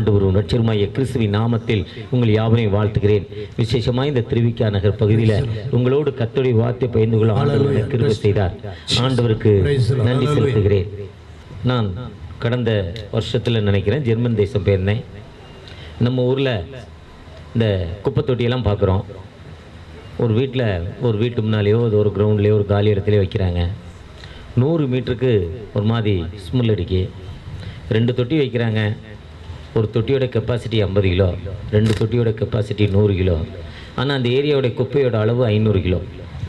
ஆண்டவரும் ரட்சருமாய கிறிஸ்துவின் நாமத்தில் உங்கள் யாவரையும் வாழ்த்துகிறேன் விசேஷமாக இந்த திருவிக்கா நகர் பகுதியில் உங்களோடு கர்த்தருடைய வார்த்தை பயந்து கொள்ள ஆண்டவர் எனக்கு கிருபை செய்தார் ஆண்டவருக்கு நன்றி செலுத்துகிறேன் நான் கடந்த வருஷத்தில் நினைக்கிறேன் ஜெர்மன் தேசம் போயிருந்தேன் நம்ம ஊரில் இந்த குப்பை தொட்டியெல்லாம் பார்க்குறோம் ஒரு வீட்டில் ஒரு வீட்டு முன்னாலேயோ அது ஒரு கிரவுண்ட்லேயோ ஒரு காலி இடத்துலையோ வைக்கிறாங்க நூறு மீட்டருக்கு ஒரு மாதிரி ஸ்மெல் அடிக்கி ரெண்டு தொட்டி வைக்கிறாங்க ஒரு தொட்டியோட கெப்பாசிட்டி ஐம்பது கிலோ ரெண்டு தொட்டியோட கெப்பாசிட்டி நூறு கிலோ ஆனால் அந்த ஏரியாவோட குப்பையோட அளவு ஐநூறு கிலோ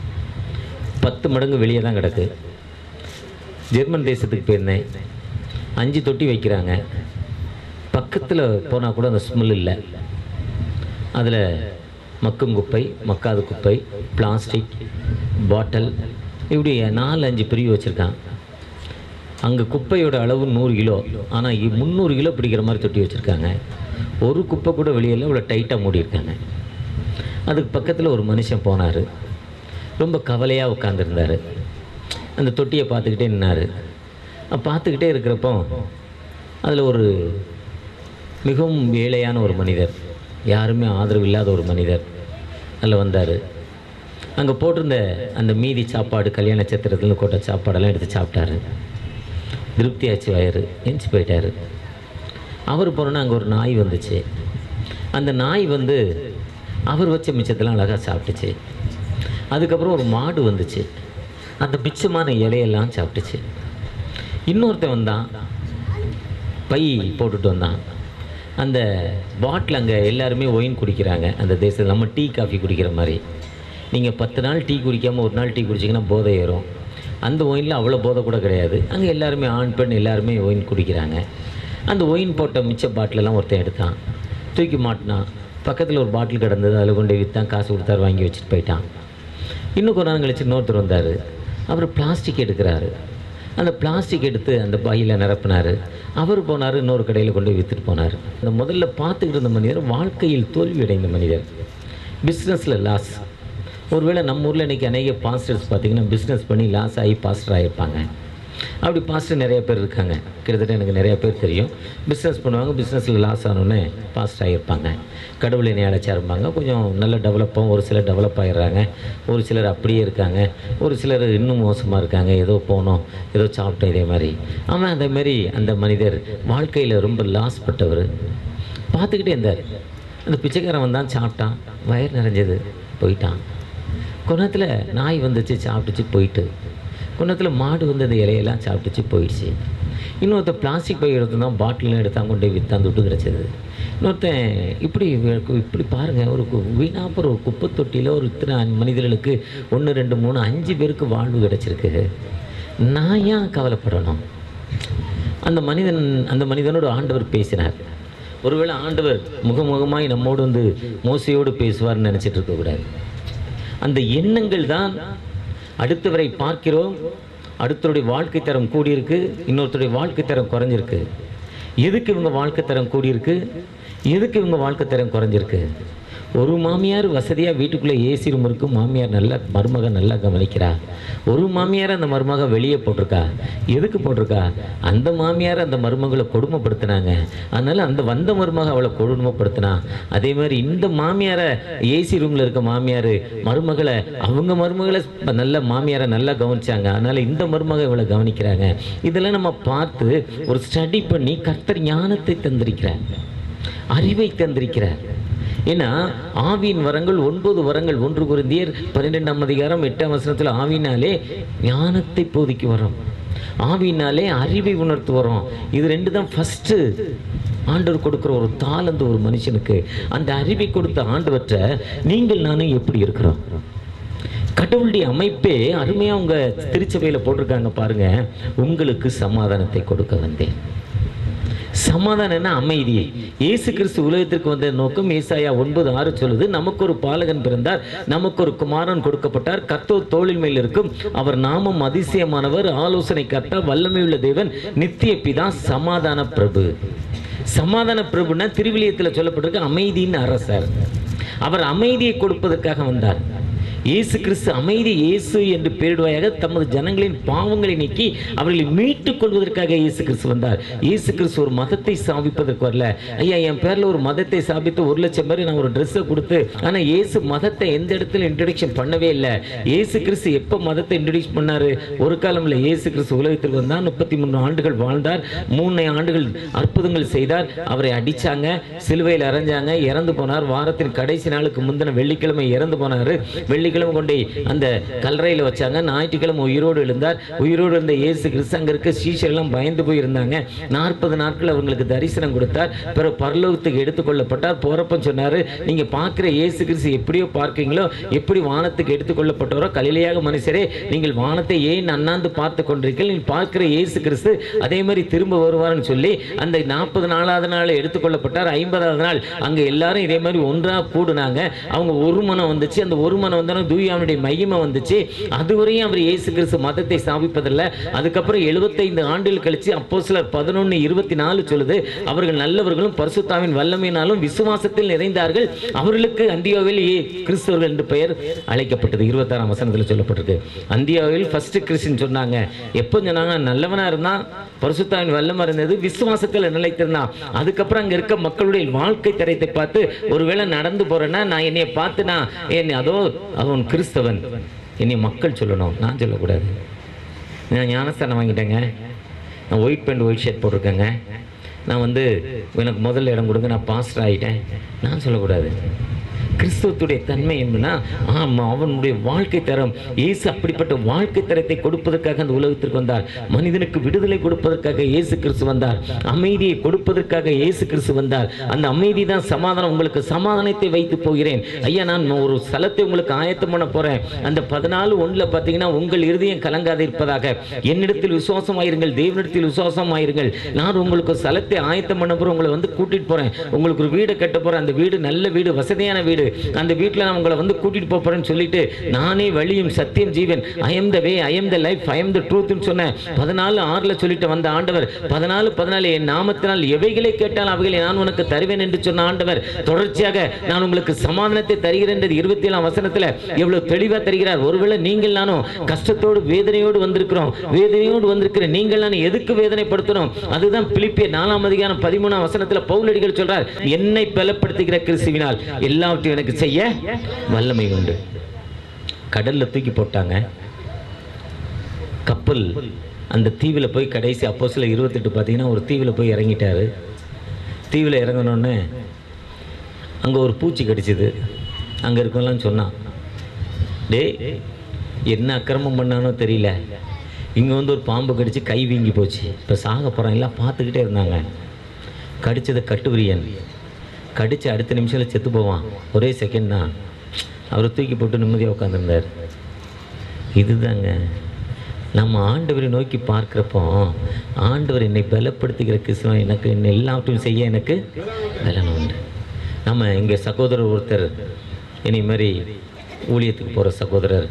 பத்து மடங்கு வெளியே தான் கிடக்கு ஜெர்மன் தேசத்துக்கு போயிருந்தேன் அஞ்சு தொட்டி வைக்கிறாங்க பக்கத்தில் போனால் கூட அந்த ஸ்மெல் இல்லை அதில் மக்கும் குப்பை மக்காத குப்பை பிளாஸ்டிக் பாட்டில் இப்படி நாலு அஞ்சு பிரிவு வச்சுருக்கான் அங்கே குப்பையோட அளவு நூறு கிலோ ஆனால் முந்நூறு கிலோ பிடிக்கிற மாதிரி தொட்டி வச்சுருக்காங்க ஒரு குப்பை கூட வெளியில் இவ்வளோ டைட்டாக மூடியிருக்காங்க அதுக்கு பக்கத்தில் ஒரு மனுஷன் போனார் ரொம்ப கவலையாக உட்காந்துருந்தார் அந்த தொட்டியை பார்த்துக்கிட்டே நின்னார் பார்த்துக்கிட்டே இருக்கிறப்போ அதில் ஒரு மிகவும் ஏழையான ஒரு மனிதர் யாருமே ஆதரவு இல்லாத ஒரு மனிதர் அதில் வந்தார் அங்கே போட்டிருந்த அந்த மீதி சாப்பாடு கல்யாண சத்திரத்துலேருந்து போட்ட சாப்பாடெல்லாம் எடுத்து சாப்பிட்டாரு திருப்தியாச்சு வயிறு எஞ்சி போயிட்டார் அவர் போனோன்னா அங்கே ஒரு நாய் வந்துச்சு அந்த நாய் வந்து அவர் வச்ச மிச்சத்தெல்லாம் அழகாக சாப்பிட்டுச்சு அதுக்கப்புறம் ஒரு மாடு வந்துச்சு அந்த மிச்சமான இலையெல்லாம் சாப்பிட்டுச்சு இன்னொருத்தன் வந்தான் பை போட்டுட்டு வந்தான் அந்த பாட்டில் அங்கே எல்லாருமே ஒயின் குடிக்கிறாங்க அந்த தேசத்தில் நம்ம டீ காஃபி குடிக்கிற மாதிரி நீங்கள் பத்து நாள் டீ குடிக்காமல் ஒரு நாள் டீ குடிச்சிங்கன்னா போதை ஏறும் அந்த ஒயினில் அவ்வளோ போதை கூட கிடையாது அங்கே எல்லாருமே ஆண் பெண் எல்லாருமே ஒயின் குடிக்கிறாங்க அந்த ஒயின் போட்ட மிச்ச பாட்டிலெல்லாம் ஒருத்தன் எடுத்தான் தூக்கி மாட்டினான் பக்கத்தில் ஒரு பாட்டில் கிடந்தது அதில் கொண்டு போய் விற்றான் காசு கொடுத்தாரு வாங்கி வச்சுட்டு போயிட்டான் இன்னும் கொஞ்ச நேரம் கழிச்சு இன்னொருத்தர் வந்தார் அவர் பிளாஸ்டிக் எடுக்கிறாரு அந்த பிளாஸ்டிக் எடுத்து அந்த பையில் நிரப்பினார் அவர் போனார் இன்னொரு கடையில் கொண்டு போய் விற்றுட்டு போனார் அந்த முதல்ல பார்த்துக்கிட்டு இருந்த மனிதர் வாழ்க்கையில் தோல்வி அடைந்த மனிதர் பிஸ்னஸில் லாஸ் ஒருவேளை நம்ம ஊரில் இன்றைக்கி அநேக பாஸ்டர்ஸ் பார்த்திங்கன்னா பிஸ்னஸ் பண்ணி லாஸ் ஆகி பாஸ்டர் ஆகியிருப்பாங்க அப்படி பாஸ்டர் நிறைய பேர் இருக்காங்க கிட்டத்தட்ட எனக்கு நிறைய பேர் தெரியும் பிஸ்னஸ் பண்ணுவாங்க பிஸ்னஸில் லாஸ் ஆனோடனே பாஸ்டர் ஆகியிருப்பாங்க கடவுளை என்னை அழைச்சாருப்பாங்க கொஞ்சம் நல்ல டெவலப்பாகவும் ஒரு சிலர் டெவலப் ஆகிடுறாங்க ஒரு சிலர் அப்படியே இருக்காங்க ஒரு சிலர் இன்னும் மோசமாக இருக்காங்க ஏதோ போனோம் ஏதோ சாப்பிட்டோம் இதே மாதிரி ஆமாம் அதே மாதிரி அந்த மனிதர் வாழ்க்கையில் ரொம்ப லாஸ் பட்டவர் பார்த்துக்கிட்டே இருந்தார் அந்த பிச்சைக்காரன் வந்தான் சாப்பிட்டான் வயிறு நிறைஞ்சது போயிட்டான் குணத்தில் நாய் வந்துச்சு சாப்பிட்டுச்சு போயிட்டு குணத்தில் மாடு வந்து அந்த இலையெல்லாம் சாப்பிட்டுச்சு போயிடுச்சு இன்னொருத்த பிளாஸ்டிக் பை எடுத்து தான் பாட்டிலாம் எடுத்தான் கொண்டு போய் விற்றாந்து விட்டு கிடச்சது இன்னொருத்தன் இப்படி இப்படி பாருங்கள் ஒரு கு- வீணா போகிற ஒரு குப்பை தொட்டியில் ஒரு இத்தனை மனிதர்களுக்கு ஒன்று ரெண்டு மூணு அஞ்சு பேருக்கு வாழ்வு கிடச்சிருக்கு நான் ஏன் கவலைப்படணும் அந்த மனிதன் அந்த மனிதனோடு ஆண்டவர் பேசினார் ஒருவேளை ஆண்டவர் முகமுகமாய் நம்மோடு வந்து மோசையோடு பேசுவார்னு நினச்சிட்டு இருக்கக்கூடாது அந்த எண்ணங்கள் தான் அடுத்தவரை பார்க்கிறோம் அடுத்தவருடைய வாழ்க்கை தரம் கூடியிருக்கு இன்னொருத்தருடைய வாழ்க்கை தரம் குறைஞ்சிருக்கு எதுக்கு இவங்க வாழ்க்கை தரம் கூடியிருக்கு எதுக்கு இவங்க வாழ்க்கை தரம் குறைஞ்சிருக்கு ஒரு மாமியார் வசதியாக வீட்டுக்குள்ளே ஏசி ரூம் இருக்கும் மாமியார் நல்லா மருமக நல்லா கவனிக்கிறா ஒரு மாமியார் அந்த மருமக வெளியே போட்டிருக்கா எதுக்கு போட்டிருக்கா அந்த மாமியார் அந்த மருமகளை கொடுமைப்படுத்தினாங்க அதனால் அந்த வந்த மருமக அவளை கொடுமைப்படுத்தினா அதே மாதிரி இந்த மாமியாரை ஏசி ரூமில் இருக்க மாமியார் மருமகளை அவங்க மருமகளை நல்ல மாமியாரை நல்லா கவனிச்சாங்க அதனால் இந்த மருமக இவளை கவனிக்கிறாங்க இதெல்லாம் நம்ம பார்த்து ஒரு ஸ்டடி பண்ணி கர்த்தர் ஞானத்தை தந்திருக்கிறார் அறிவை தந்திருக்கிறார் ஏன்னா ஆவியின் வரங்கள் ஒன்பது வரங்கள் ஒன்று குருந்தியர் பன்னிரெண்டாம் அதிகாரம் எட்டாம் வசனத்தில் ஆவினாலே ஞானத்தை போதிக்கு வரோம் ஆவினாலே அறிவை உணர்த்து வரோம் இது ரெண்டு தான் ஃபஸ்ட்டு ஆண்டவர் கொடுக்குற ஒரு தாளந்து ஒரு மனுஷனுக்கு அந்த அறிவை கொடுத்த ஆண்டவற்றை நீங்கள் நானும் எப்படி இருக்கிறோம் கடவுளுடைய அமைப்பே அருமையாக உங்க திருச்சபையில் போட்டிருக்காங்க பாருங்க உங்களுக்கு சமாதானத்தை கொடுக்க வந்தேன் சமாதானம்னா அமைதி இயேசு கிறிஸ்து உலகத்திற்கு வந்த நோக்கம் ஏசாயா ஒன்பது ஆறு சொல்லுது நமக்கு ஒரு பாலகன் பிறந்தார் நமக்கு ஒரு குமாரன் கொடுக்கப்பட்டார் கர்த்தர் தோளின் மேல் இருக்கும் அவர் நாமம் அதிசயமானவர் ஆலோசனை கர்த்தா வல்லமையுள்ள தேவன் நித்திய பிதா சமாதான பிரபு சமாதான பிரபுன்னா திருவிலியத்தில் சொல்லப்பட்டிருக்கு அமைதியின் அரசர் அவர் அமைதியை கொடுப்பதற்காக வந்தார் இயேசு கிறிஸ்து அமைதி இயேசு என்று பெயரிடுவாயாக தமது ஜனங்களின் பாவங்களை நீக்கி அவர்களை மீட்டுக் கொள்வதற்காக இயேசு கிறிஸ்து வந்தார் இயேசு கிறிஸ்து ஒரு மதத்தை ஸ்தாபிப்பதற்கு வரல ஐயா என் பேர்ல ஒரு மதத்தை ஸ்தாபித்து ஒரு லட்சம் பேர் நான் ஒரு ட்ரெஸ்ஸை கொடுத்து ஆனா இயேசு மதத்தை எந்த இடத்துல இன்ட்ரடக்ஷன் பண்ணவே இல்லை இயேசு கிறிஸ்து எப்போ மதத்தை இன்ட்ரடியூஸ் பண்ணாரு ஒரு காலம் இல்லை இயேசு கிறிஸ்து உலகத்தில் வந்தார் முப்பத்தி மூணு ஆண்டுகள் வாழ்ந்தார் மூணு ஆண்டுகள் அற்புதங்கள் செய்தார் அவரை அடிச்சாங்க சிலுவையில் அரைஞ்சாங்க இறந்து போனார் வாரத்தின் கடைசி நாளுக்கு முந்தின வெள்ளிக்கிழமை இறந்து போனார் வெள்ளிக்கிழமை கொண்டு அந்த கல்லறையில் வச்சாங்க ஞாயிற்றுக்கிழமை உயிரோடு எழுந்தார் உயிரோடு இருந்த இயேசு கிறிஸ்து அங்க இருக்க சீஷெல்லாம் பயந்து போயிருந்தாங்க நாற்பது நாட்கள் அவங்களுக்கு தரிசனம் கொடுத்தார் பிறகு பரலோகத்துக்கு எடுத்துக்கொள்ளப்பட்டார் போறப்ப சொன்னாரு நீங்க பார்க்கிற இயேசு கிறிஸ்து எப்படியோ பார்க்கீங்களோ எப்படி வானத்துக்கு எடுத்துக்கொள்ளப்பட்டவரோ கலிலையாக மனுஷரே நீங்கள் வானத்தை ஏன் அண்ணாந்து பார்த்து கொண்டிருக்கீர்கள் நீங்கள் பார்க்கிற இயேசு கிறிஸ்து அதே மாதிரி திரும்ப வருவார்னு சொல்லி அந்த நாற்பது நாலாவது நாள் எடுத்துக்கொள்ளப்பட்டார் ஐம்பதாவது நாள் அங்க எல்லாரும் இதே மாதிரி ஒன்றா கூடுனாங்க அவங்க ஒரு மனம் வந்துச்சு அந்த ஒரு மனம் வந்தாலும் தூயாவுடைய மகிமை வந்துச்சு அதுவரையும் அவர் இயேசு கிறிஸ்து மதத்தை ஸ்தாபிப்பதில்லை அதுக்கப்புறம் எழுபத்தைந்து ஆண்டுகள் கழிச்சு அப்போ சிலர் பதினொன்று இருபத்தி நாலு சொல்லுது அவர்கள் நல்லவர்களும் பரிசுத்தாவின் வல்லமையினாலும் விசுவாசத்தில் நிறைந்தார்கள் அவர்களுக்கு அந்தியாவில் ஏ கிறிஸ்தவர்கள் என்று பெயர் அழைக்கப்பட்டது இருபத்தாறாம் வசனத்தில் சொல்லப்பட்டிருக்கு அந்தியாவில் ஃபர்ஸ்ட் கிறிஸ்டின் சொன்னாங்க எப்போ சொன்னாங்க நல்லவனா இருந்தான் பரிசுத்தாவின் வல்லமா இருந்தது விசுவாசத்தில் நிலைத்திருந்தான் அதுக்கப்புறம் அங்க இருக்க மக்களுடைய வாழ்க்கை தரத்தை பார்த்து ஒருவேளை நடந்து போறேன்னா நான் என்னைய பார்த்து நான் என்னை அதோ அவன் கிறிஸ்தவன் என்னை மக்கள் சொல்லணும் நான் சொல்லக்கூடாது நான் ஞானஸ்தானம் வாங்கிட்டேங்க நான் ஒயிட் பேண்ட் ஒயிட் ஷர்ட் போட்டிருக்கேங்க நான் வந்து எனக்கு முதல்ல இடம் கொடுங்க நான் பாஸ்டர் ஆகிட்டேன் நான் சொல்லக்கூடாது கிறிஸ்துவத்துடைய தன்மை என்னன்னா ஆமாம் அவனுடைய வாழ்க்கை தரம் இயேசு அப்படிப்பட்ட வாழ்க்கை தரத்தை கொடுப்பதற்காக அந்த உலகத்திற்கு வந்தார் மனிதனுக்கு விடுதலை கொடுப்பதற்காக இயேசு கிறிஸ்து வந்தார் அமைதியை கொடுப்பதற்காக இயேசு கிறிஸ்து வந்தார் அந்த அமைதி தான் சமாதானம் உங்களுக்கு சமாதானத்தை வைத்து போகிறேன் ஐயா நான் ஒரு ஸ்தலத்தை உங்களுக்கு ஆயத்தம் பண்ண போறேன் அந்த பதினாலு ஒண்ணுல பார்த்தீங்கன்னா உங்கள் இருதயம் கலங்காது இருப்பதாக என்னிடத்தில் விசுவாசமாயிருங்கள் தேவனிடத்தில் விசுவாசமாயிருங்கள் நான் உங்களுக்கு ஒரு ஸ்தலத்தை ஆயத்தம் பண்ண போறேன் உங்களை வந்து கூட்டிட்டு போறேன் உங்களுக்கு ஒரு வீடு கட்ட போறேன் அந்த வீடு நல்ல வீடு வசதியான வீடு அந்த வீட்டில் நான் உங்களை வந்து கூட்டிட்டு போப் போறேன்னு சொல்லிட்டு நானே வழியும் சத்தியம் ஜீவன் I am the way I am the life I am the ட்ரூத்னு சொன்னேன் பதினாலு ஆறுல சொல்லிட்டு வந்த ஆண்டவர் பதினாலு பதினாலு என் நாமத்தினால் எவைகளை கேட்டால் அவைகளை நான் உனக்கு தருவேன் என்று சொன்ன ஆண்டவர் தொடர்ச்சியாக நான் உங்களுக்கு சமாதானத்தை தருகிறேன் என்று இருபத்தி ஏழாம் வசனத்துல எவ்வளவு தெளிவா தருகிறார் ஒருவேளை நீங்கள் நானும் கஷ்டத்தோடு வேதனையோடு வந்திருக்கிறோம் வேதனையோடு வந்திருக்கிற நீங்கள் நான் எதுக்கு வேதனைப்படுத்தணும் அதுதான் பிலிப்பிய நாலாம் அதிகாரம் பதிமூணாம் வசனத்துல பவுலடிகள் சொல்றார் என்னை பலப்படுத்துகிற கிறிஸ்துவினால் எல்லாவற்றையும் எனக்கு செய்ய வல்லமை உண்டு கடல்ல தூக்கி போட்டாங்க கப்பல் அந்த தீவில் போய் கடைசி அப்போ சில இருபத்தெட்டு பார்த்தீங்கன்னா ஒரு தீவில் போய் இறங்கிட்டாரு தீவில் இறங்கினோடனே அங்கே ஒரு பூச்சி கடிச்சிது அங்கே இருக்கவங்களாம் சொன்னான் டேய் என்ன அக்கிரமம் பண்ணானோ தெரியல இங்கே வந்து ஒரு பாம்பு கடிச்சு கை வீங்கி போச்சு இப்போ சாக போகிறான் எல்லாம் பார்த்துக்கிட்டே இருந்தாங்க கடிச்சது கட்டுவிரியன் கடிச்சு அடுத்த நிமிஷத்தில் செத்து போவான் ஒரே செகண்ட் தான் அவரை தூக்கி போட்டு நிம்மதியாக உட்காந்துருந்தார் இதுதாங்க நம்ம ஆண்டவரை நோக்கி பார்க்குறப்போ ஆண்டவர் என்னை பலப்படுத்துகிற கிறிஸ்துவன் எனக்கு என்னை எல்லாவற்றையும் செய்ய எனக்கு பலன் உண்டு நம்ம இங்கே சகோதரர் ஒருத்தர் என்னை மாதிரி ஊழியத்துக்கு போகிற சகோதரர்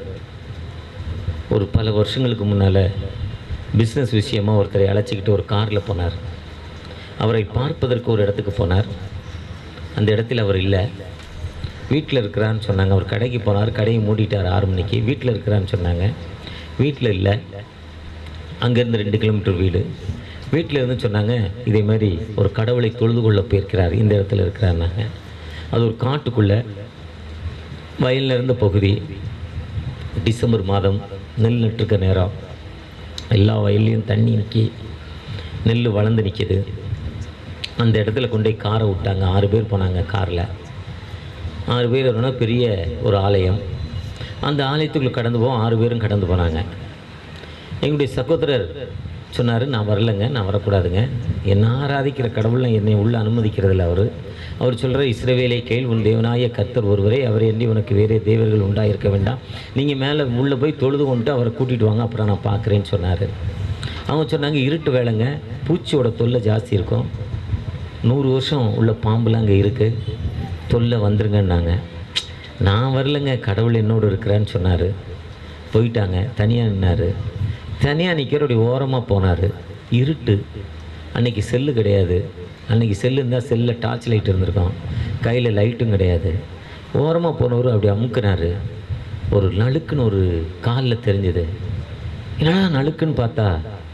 ஒரு பல வருஷங்களுக்கு முன்னால் பிஸ்னஸ் விஷயமா ஒருத்தரை அழைச்சிக்கிட்டு ஒரு காரில் போனார் அவரை பார்ப்பதற்கு ஒரு இடத்துக்கு போனார் அந்த இடத்துல அவர் இல்லை வீட்டில் இருக்கிறான்னு சொன்னாங்க அவர் கடைக்கு போனார் கடையை மூடிட்டார் ஆறு மணிக்கு வீட்டில் இருக்கிறான்னு சொன்னாங்க வீட்டில் இல்லை அங்கேருந்து ரெண்டு கிலோமீட்டர் வீடு வீட்டில் இருந்து சொன்னாங்க இதே மாதிரி ஒரு கடவுளை தொழுது கொள்ள போயிருக்கிறார் இந்த இடத்துல இருக்கிறாருனாங்க அது ஒரு காட்டுக்குள்ளே வயலில் இருந்த பகுதி டிசம்பர் மாதம் நெல் நட்டுருக்க நேரம் எல்லா வயல்லையும் தண்ணி நிற்கி நெல் வளர்ந்து நிற்கிது அந்த இடத்துல கொண்டு போய் காரை விட்டாங்க ஆறு பேர் போனாங்க காரில் ஆறு பேர் வரணும்னா பெரிய ஒரு ஆலயம் அந்த ஆலயத்துக்குள்ளே கடந்து போவோம் ஆறு பேரும் கடந்து போனாங்க எங்களுடைய சகோதரர் சொன்னார் நான் வரலைங்க நான் வரக்கூடாதுங்க என்ன ஆராதிக்கிற கடவுள் என்னை உள்ள அனுமதிக்கிறதில்ல அவர் அவர் சொல்கிற இஸ்ரவேலை கேள் உன் தேவனாய கர்த்தர் ஒருவரே அவரை எண்ணி உனக்கு வேறே தேவர்கள் உண்டாயிருக்க வேண்டாம் நீங்கள் மேலே உள்ளே போய் தொழுது கொண்டு அவரை கூட்டிகிட்டு வாங்க அப்புறம் நான் பார்க்குறேன்னு சொன்னார் அவங்க சொன்னாங்க இருட்டு வேலைங்க பூச்சியோட தொல்லை ஜாஸ்தி இருக்கும் நூறு வருஷம் உள்ள பாம்புலாம் அங்கே இருக்குது தொல்லை வந்துருங்கன்னாங்க நான் வரலைங்க கடவுள் என்னோடு இருக்கிறான்னு சொன்னார் போயிட்டாங்க தனியாக நின்னார் தனியாக நிற்கிறோடைய ஓரமாக போனார் இருட்டு அன்னைக்கு செல்லு கிடையாது அன்னைக்கு செல்லு இருந்தால் செல்லில் டார்ச் லைட் இருந்திருக்கும் கையில் லைட்டும் கிடையாது ஓரமாக போனவர் அப்படி அமுக்குனாரு ஒரு நழுக்குன்னு ஒரு காலில் தெரிஞ்சது என்னடா நழுக்குன்னு பார்த்தா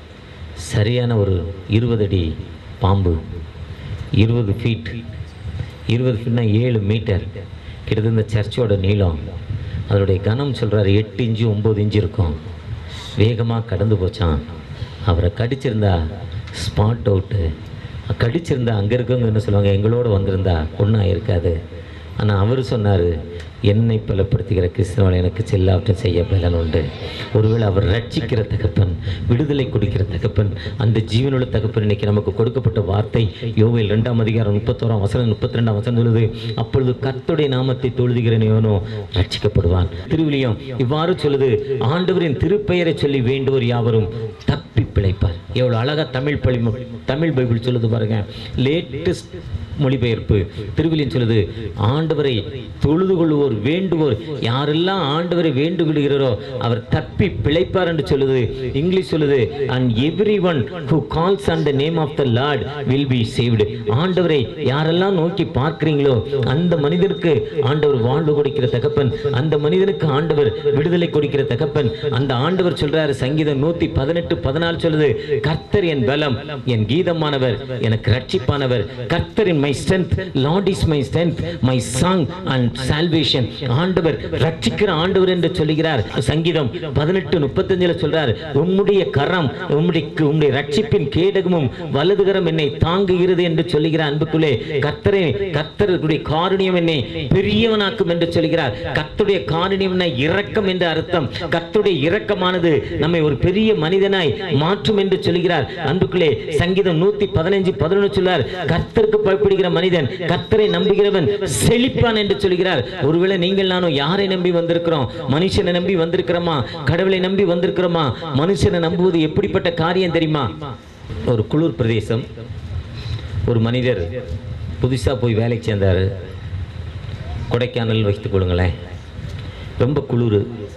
சரியான ஒரு இருபது அடி பாம்பு இருபது ஃபீட் இருபது ஃபீட்னா ஏழு மீட்டர் கிட்டத்தட்ட இந்த சர்ச்சோட நீளம் அதனுடைய கனம் சொல்கிறாரு எட்டு இன்ச்சு ஒம்பது இன்ச்சு இருக்கும் வேகமாக கடந்து போச்சான் அவரை கடிச்சிருந்தா ஸ்பாட் அவுட்டு கடிச்சிருந்தா அங்கே இருக்கவங்க என்ன சொல்லுவாங்க எங்களோட வந்திருந்தா ஒன்றும் ஆயிருக்காது ஆனால் அவர் சொன்னார் என்னை பலப்படுத்துகிற கிறிஸ்தவன் எனக்கு செல்லாவற்றை செய்ய பலன் உண்டு ஒருவேளை அவர் ரட்சிக்கிற தகப்பன் விடுதலை கொடுக்கிற தகப்பன் அந்த ஜீவனுள்ள தகப்பன் இன்னைக்கு நமக்கு கொடுக்கப்பட்ட வார்த்தை யோவேல் ரெண்டாம் அதிகாரம் முப்பத்தோராம் வசனம் முப்பத்தி ரெண்டாம் வசனம் சொல்லுது அப்பொழுது கர்த்தருடைய நாமத்தை தொழுதுகிறனையோனோ ரட்சிக்கப்படுவான் திருவிலியம் இவ்வாறு சொல்லுது ஆண்டவரின் திருப்பெயரை சொல்லி வேண்டுவோர் யாவரும் தப்பி பிழைப்பார் எவ்வளோ அழகா தமிழ் பழி தமிழ் பைபிள் சொல்லுது பாருங்க லேட்டஸ்ட் மொழிபெயர்ப்பு திருவிலியம் சொல்லுது ஆண்டவரை தொழுது கொள்வோர் வேண்டுவோர் யாரெல்லாம் ஆண்டவரை வேண்டுகிடுகிறாரோ அவர் தப்பி பிழைப்பார் என்று சொல்லுது இங்கிலீஷ் சொல்லுது and everyone who calls on the name of the lord will be saved ஆண்டவரை யாரெல்லாம் நோக்கி பார்க்கிறீங்களோ அந்த மனிதனுக்கு ஆண்டவர் வாழ்வு கொடுக்கிற தகப்பன் அந்த மனிதனுக்கு ஆண்டவர் விடுதலை கொடுக்கிற தகப்பன் அந்த ஆண்டவர் சொல்றாரு சங்கீதம் நூத்தி பதினெட்டு பதினாலு சொல்லுது கர்த்தர் என் பலம் என் கீதமானவர் எனக்கு ரட்சிப்பானவர் கர்த்தரின் my strength lord is my strength my song and salvation ஆண்டவர் ரட்சிக்கிற ஆண்டவர் என்று சொல்லுகிறார் சங்கீதம் பதினெட்டு முப்பத்தஞ்சுல சொல்றார் உம்முடைய கரம் உம்முடைய உம்முடைய ரட்சிப்பின் கேடகமும் வலதுகரம் என்னை தாங்குகிறது என்று சொல்லுகிறார் அன்புக்குள்ளே கர்த்தரே கர்த்தருடைய காருண்யம் என்னை பெரியவனாக்கும் என்று சொல்கிறார் கர்த்தருடைய காருண்யம் இரக்கம் என்று அர்த்தம் கர்த்தருடைய இரக்கமானது நம்மை ஒரு பெரிய மனிதனாய் மாற்றும் என்று சொல்கிறார் அன்புக்குள்ளே சங்கீதம் நூத்தி பதினஞ்சு பதினொன்று சொல்றார் கர்த்தருக்கு பயப்படுகிற மனிதன் கர்த்தரை நம்புகிறவன் செழிப்பான் என்று சொல்கிறார் ஒருவேளை நீங்கள் நானும் யாரை நம்பி வந்திருக்கிறோம் மனுஷனை நம்பி வந்திருக்கிறோமா கடவுளை நம்பி வந்திருக்கிறோமா மனுஷனை நம்புவது எப்படிப்பட்ட காரியம் தெரியுமா ஒரு குளிர் பிரதேசம் ஒரு மனிதர் புதுசாக போய் வேலைக்கு சேர்ந்தார் கொடைக்கானல் வைத்துக் கொள்ளுங்களேன் ரொம்ப குளிர்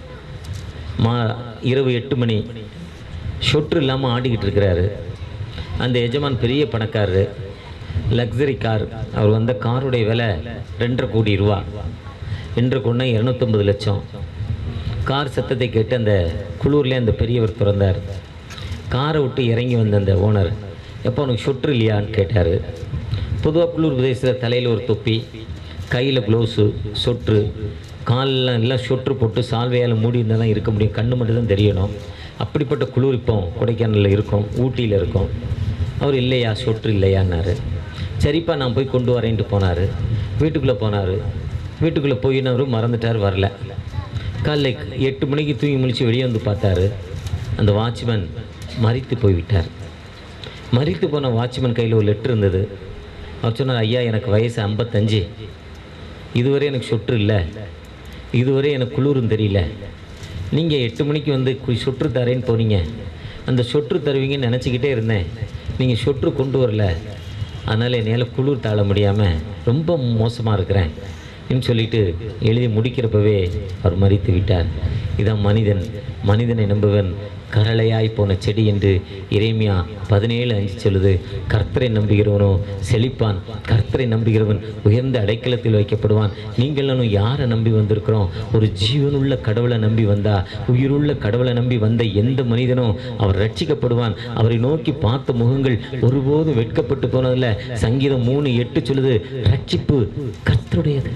மா இரவு எட்டு மணி சொட்டு இல்லாமல் ஆடிக்கிட்டு இருக்கிறாரு அந்த எஜமான் பெரிய பணக்காரரு லக்ஸரி கார் அவர் வந்த காருடைய விலை ரெண்டரை கோடி ரூபா ரெண்டரை கோடினா இரநூத்தொம்பது லட்சம் கார் சத்தத்தை கேட்டு அந்த குளூர்லேயே அந்த பெரியவர் திறந்தார் காரை விட்டு இறங்கி வந்த அந்த ஓனர் எப்போ உனக்கு சொட்டு இல்லையான்னு கேட்டார் பொதுவாக குளூர் பிரதேசத்தில் தலையில் ஒரு தொப்பி கையில் க்ளவுஸு சொட்டு காலில் எல்லாம் சொட்டு போட்டு சால்வையால் மூடி இருந்தால் தான் இருக்க முடியும் கண்ணு மட்டும் தான் தெரியணும் அப்படிப்பட்ட குளிர் இப்போ கொடைக்கானலில் இருக்கும் ஊட்டியில் இருக்கும் அவர் இல்லையா சொட்டு இல்லையான்னாரு சரிப்பா நான் போய் கொண்டு வரேன்ட்டு போனார் வீட்டுக்குள்ளே போனார் வீட்டுக்குள்ளே போயினவரும் மறந்துட்டார் வரல காலைல எட்டு மணிக்கு தூங்கி முழிச்சு வெளியே வந்து பார்த்தாரு அந்த வாட்ச்மேன் மறித்து போய்விட்டார் மறித்து போன வாட்ச்மேன் கையில் ஒரு லெட்ரு இருந்தது அவர் சொன்னார் ஐயா எனக்கு வயசு ஐம்பத்தஞ்சு இதுவரை எனக்கு சொட்டு இல்லை இதுவரை எனக்கு குளிரும் தெரியல நீங்கள் எட்டு மணிக்கு வந்து கு- சொட்டு தரேன்னு போனீங்க அந்த சொட்டு தருவீங்கன்னு நினச்சிக்கிட்டே இருந்தேன் நீங்கள் சொட்டு கொண்டு வரல அதனால் என்னால் குளிர் தாழ முடியாமல் ரொம்ப மோசமாக இருக்கிறேன் ன்னு சொல்லிட்டு எழுதி முடிக்கிறப்பவே அவர் மறித்து விட்டார் இதான் மனிதன் மனிதனை நம்புவன் கரளையாய் போன செடி என்று இறைமையா பதினேழு அஞ்சு சொல்லுது கர்த்தரை நம்புகிறவனோ செழிப்பான் கர்த்தரை நம்புகிறவன் உயர்ந்த அடைக்கலத்தில் வைக்கப்படுவான் நீங்கள் நானும் யாரை நம்பி வந்திருக்கிறோம் ஒரு ஜீவனுள்ள கடவுளை நம்பி வந்தா உயிருள்ள கடவுளை நம்பி வந்த எந்த மனிதனும் அவர் ரட்சிக்கப்படுவான் அவரை நோக்கி பார்த்த முகங்கள் ஒருபோதும் வெட்கப்பட்டு போனதில்ல சங்கீதம் மூணு எட்டு சொல்லுது ரட்சிப்பு கர்த்தருடையது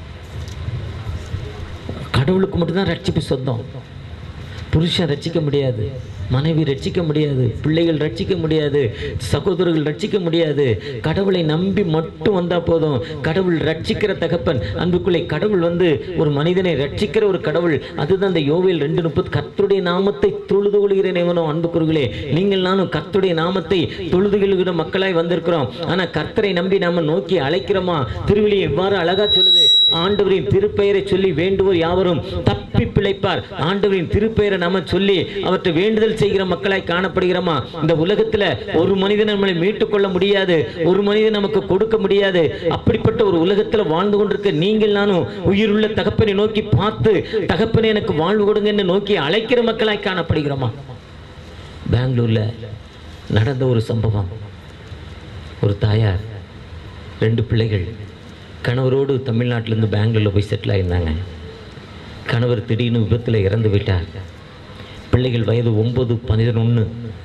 கடவுளுக்கு மட்டும்தான் ரட்சிப்பு சொந்தம் புருஷன் ரட்சிக்க முடியாது மனைவி ரட்சிக்க முடியாது பிள்ளைகள் ரட்சிக்க முடியாது சகோதரர்கள் ரட்சிக்க முடியாது கடவுளை நம்பி மட்டும் வந்தா போதும் கடவுள் ரட்சிக்கிற தகப்பன் அன்புக்குள்ளே கடவுள் வந்து ஒரு மனிதனை ரட்சிக்கிற ஒரு கடவுள் அதுதான் அந்த யோவேல் ரெண்டு முப்பது கர்த்தருடைய நாமத்தை தொழுது கொள்கிறேன் எவனோ அன்புக்குறர்களே நீங்கள் நானும் கர்த்தருடைய நாமத்தை தொழுது கொள்கிற மக்களாய் வந்திருக்கிறோம் ஆனா கர்த்தரை நம்பி நாம நோக்கி அழைக்கிறோமா திருவிழி எவ்வாறு அழகா சொல்லுது ஆண்டவரின் திருப்பெயரை சொல்லி வேண்டுவோர் யாவரும் தப்பி பிழைப்பார் ஆண்டவரின் திருப்பெயரை நாம சொல்லி அவற்றை வேண்டுதல் செய்கிற மக்களாய் காணப்படுகிறோமா இந்த உலகத்துல ஒரு மனிதன் நம்மளை மீட்டுக் கொள்ள முடியாது ஒரு மனிதன் நமக்கு கொடுக்க முடியாது அப்படிப்பட்ட ஒரு உலகத்துல வாழ்ந்து கொண்டிருக்க நீங்கள் நானும் உயிருள்ள தகப்பனை நோக்கி பார்த்து தகப்பனை எனக்கு வாழ்வு கொடுங்கன்னு நோக்கி அழைக்கிற மக்களாய் காணப்படுகிறோமா பெங்களூர்ல நடந்த ஒரு சம்பவம் ஒரு தாயார் ரெண்டு பிள்ளைகள் கணவரோடு தமிழ்நாட்டிலேருந்து பெங்களூரில் போய் செட்டில் ஆயிருந்தாங்க கணவர் திடீர்னு விபத்தில் இறந்து விட்டார் பிள்ளைகள் வயது ஒம்பது பதினொன்று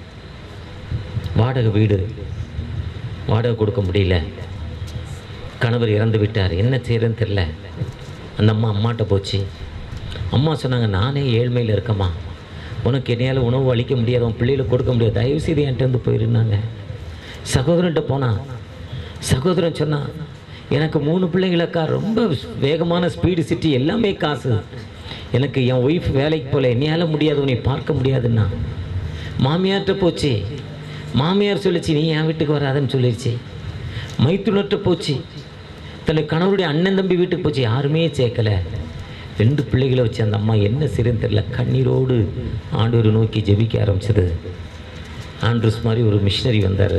வாடகை வீடு வாடகை கொடுக்க முடியல கணவர் இறந்து விட்டார் என்ன செய்யறதுன்னு தெரில அந்த அம்மா அம்மாட்ட போச்சு அம்மா சொன்னாங்க நானே ஏழ்மையில் இருக்கம்மா உனக்கு என்னையால் உணவு அளிக்க முடியாது உன் பிள்ளைகளுக்கு கொடுக்க முடியாது தயவு செய்து என்கிட்ட வந்து போயிருந்தாங்க சகோதரன்ட்ட போனான் சகோதரன் சொன்னான் எனக்கு மூணு பிள்ளைகளக்கா ரொம்ப வேகமான ஸ்பீடு சிட்டி எல்லாமே காசு எனக்கு என் ஒய்ஃப் வேலைக்கு போல என்னையால் முடியாது உன்னை பார்க்க முடியாதுன்னா மாமியார்கிட்ட போச்சு மாமியார் சொல்லிச்சு நீ என் வீட்டுக்கு வராதுன்னு சொல்லிடுச்சு மைத்துனர்கிட்ட போச்சு தன்னை கணவருடைய அண்ணன் தம்பி வீட்டுக்கு போச்சு யாருமே சேர்க்கல ரெண்டு பிள்ளைகளை வச்சு அந்த அம்மா என்ன செய்யன்னு தெரியல கண்ணீரோடு ஆண்டவரை நோக்கி ஜெபிக்க ஆரம்பிச்சது ஆண்ட்ரூஸ் மாதிரி ஒரு மிஷினரி வந்தார்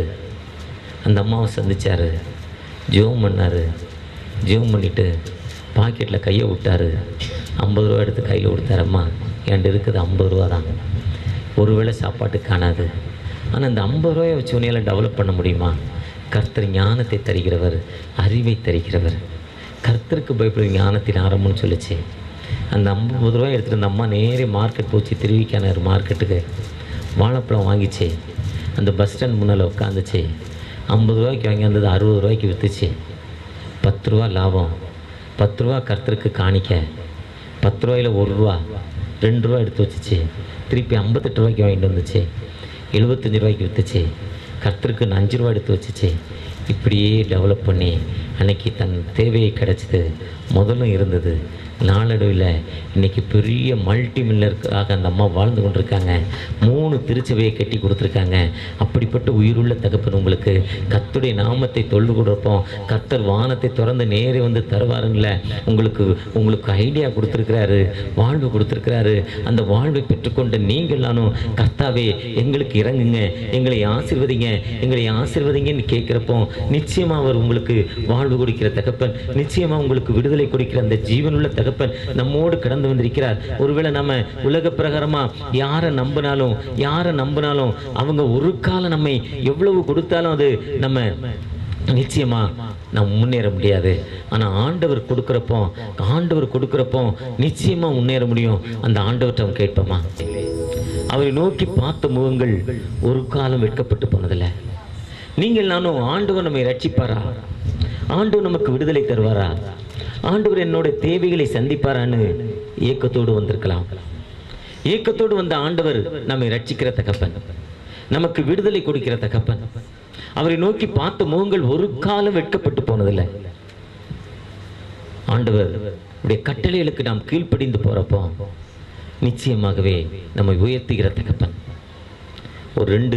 அந்த அம்மாவை சந்திச்சார் ஜெபம் பண்ணார் ஜெபம் பண்ணிவிட்டு பாக்கெட்டில் கையை விட்டாரு ஐம்பது ரூபா எடுத்து கையில் கொடுத்தாரு அம்மா என்கிட்ட இருக்குது ஐம்பது ரூபா தான் ஒருவேளை சாப்பாட்டு காணாது ஆனால் இந்த ஐம்பது ரூபாயை வச்சு உன்னையால் டெவலப் பண்ண முடியுமா கர்த்தர் ஞானத்தை தருகிறவர் அறிவை தருகிறவர் கர்த்தருக்கு பயப்படும் ஞானத்தின் ஆரம்பம்னு சொல்லுச்சு அந்த ஐம்பது ரூபாய் எடுத்துகிட்டு அந்த அம்மா நேரே மார்க்கெட் போச்சு திருவிக்கான மார்க்கெட்டுக்கு வாழைப்பழம் வாங்கிச்சு அந்த பஸ் ஸ்டாண்ட் முன்னால் உட்காந்துச்சு ஐம்பது ரூபாய்க்கு வாங்கி வந்தது அறுபது ரூபாய்க்கு விற்றுச்சு பத்து ரூபா லாபம் பத்து ரூபா கர்த்தருக்கு காணிக்க பத்து ரூபாயில் ஒரு ரூபா ரெண்டு ரூபா எடுத்து வச்சுச்சு திருப்பி ஐம்பத்தெட்டு ரூபாய்க்கு வாங்கிட்டு வந்துச்சு எழுபத்தஞ்சு ரூபாய்க்கு விற்றுச்சு கர்த்தருக்கு அஞ்சு ரூபா எடுத்து வச்சுச்சு இப்படியே டெவலப் பண்ணி அன்னைக்கு தன் தேவையை கிடச்சிது முதலும் இருந்தது நாளடைவில் இன்னைக்கு பெரிய மல்டி மில்லருக்காக அந்த அம்மா வாழ்ந்து கொண்டிருக்காங்க மூணு திருச்சபையை கட்டி கொடுத்துருக்காங்க அப்படிப்பட்ட உயிருள்ள தகப்பன் உங்களுக்கு கர்த்தருடைய நாமத்தை தொழுது கொடுப்போம் கர்த்தர் வானத்தை திறந்து நேரே வந்து தருவாருங்கள உங்களுக்கு உங்களுக்கு ஐடியா கொடுத்துருக்கிறாரு வாழ்வு கொடுத்துருக்கிறாரு அந்த வாழ்வை பெற்றுக்கொண்ட நீங்களானும் கர்த்தாவே எங்களுக்கு இறங்குங்க எங்களை ஆசிர்வதிங்க எங்களை ஆசிர்வதிங்கன்னு கேட்குறப்போ நிச்சயமாக அவர் உங்களுக்கு வாழ்வு கொடுக்கிற தகப்பன் நிச்சயமாக உங்களுக்கு விடுதலை கொடுக்கிற அந்த ஜீவனுள்ள தகப்பன் நம்மோடு கடந்து வந்திருக்கிறார் ஒருவேளை நம்ம உலக பிரகாரமா யாரை நம்பினாலும் யாரை நம்பினாலும் அவங்க ஒரு காலம் நம்மை எவ்வளவு கொடுத்தாலும் அது நம்ம நிச்சயமா நம்ம முன்னேற முடியாது ஆனால் ஆண்டவர் கொடுக்குறப்போ ஆண்டவர் கொடுக்குறப்போ நிச்சயமா முன்னேற முடியும் அந்த ஆண்டவர்கிட்ட அவன் கேட்போமா அவரை நோக்கி பார்த்த முகங்கள் ஒரு காலம் வெட்கப்பட்டு போனதில்லை நீங்கள் நானும் ஆண்டவர் நம்மை ரட்சிப்பாரா ஆண்டவர் நமக்கு விடுதலை தருவாரா ஆண்டவர் என்னோட தேவைகளை சந்திப்பாரான்னு ஏக்கத்தோடு வந்திருக்கலாம் ஏக்கத்தோடு வந்த ஆண்டவர் நம்மை ரட்சிக்கிற தகப்பன் நமக்கு விடுதலை கொடுக்கிற தகப்பன் அவரை நோக்கி பார்த்த முகங்கள் ஒரு காலம் வெட்கப்பட்டு போனதில்லை ஆண்டவர் உடைய கட்டளைகளுக்கு நாம் கீழ்ப்படிந்து போறப்போ நிச்சயமாகவே நம்மை உயர்த்துகிற தகப்பன் ஒரு ரெண்டு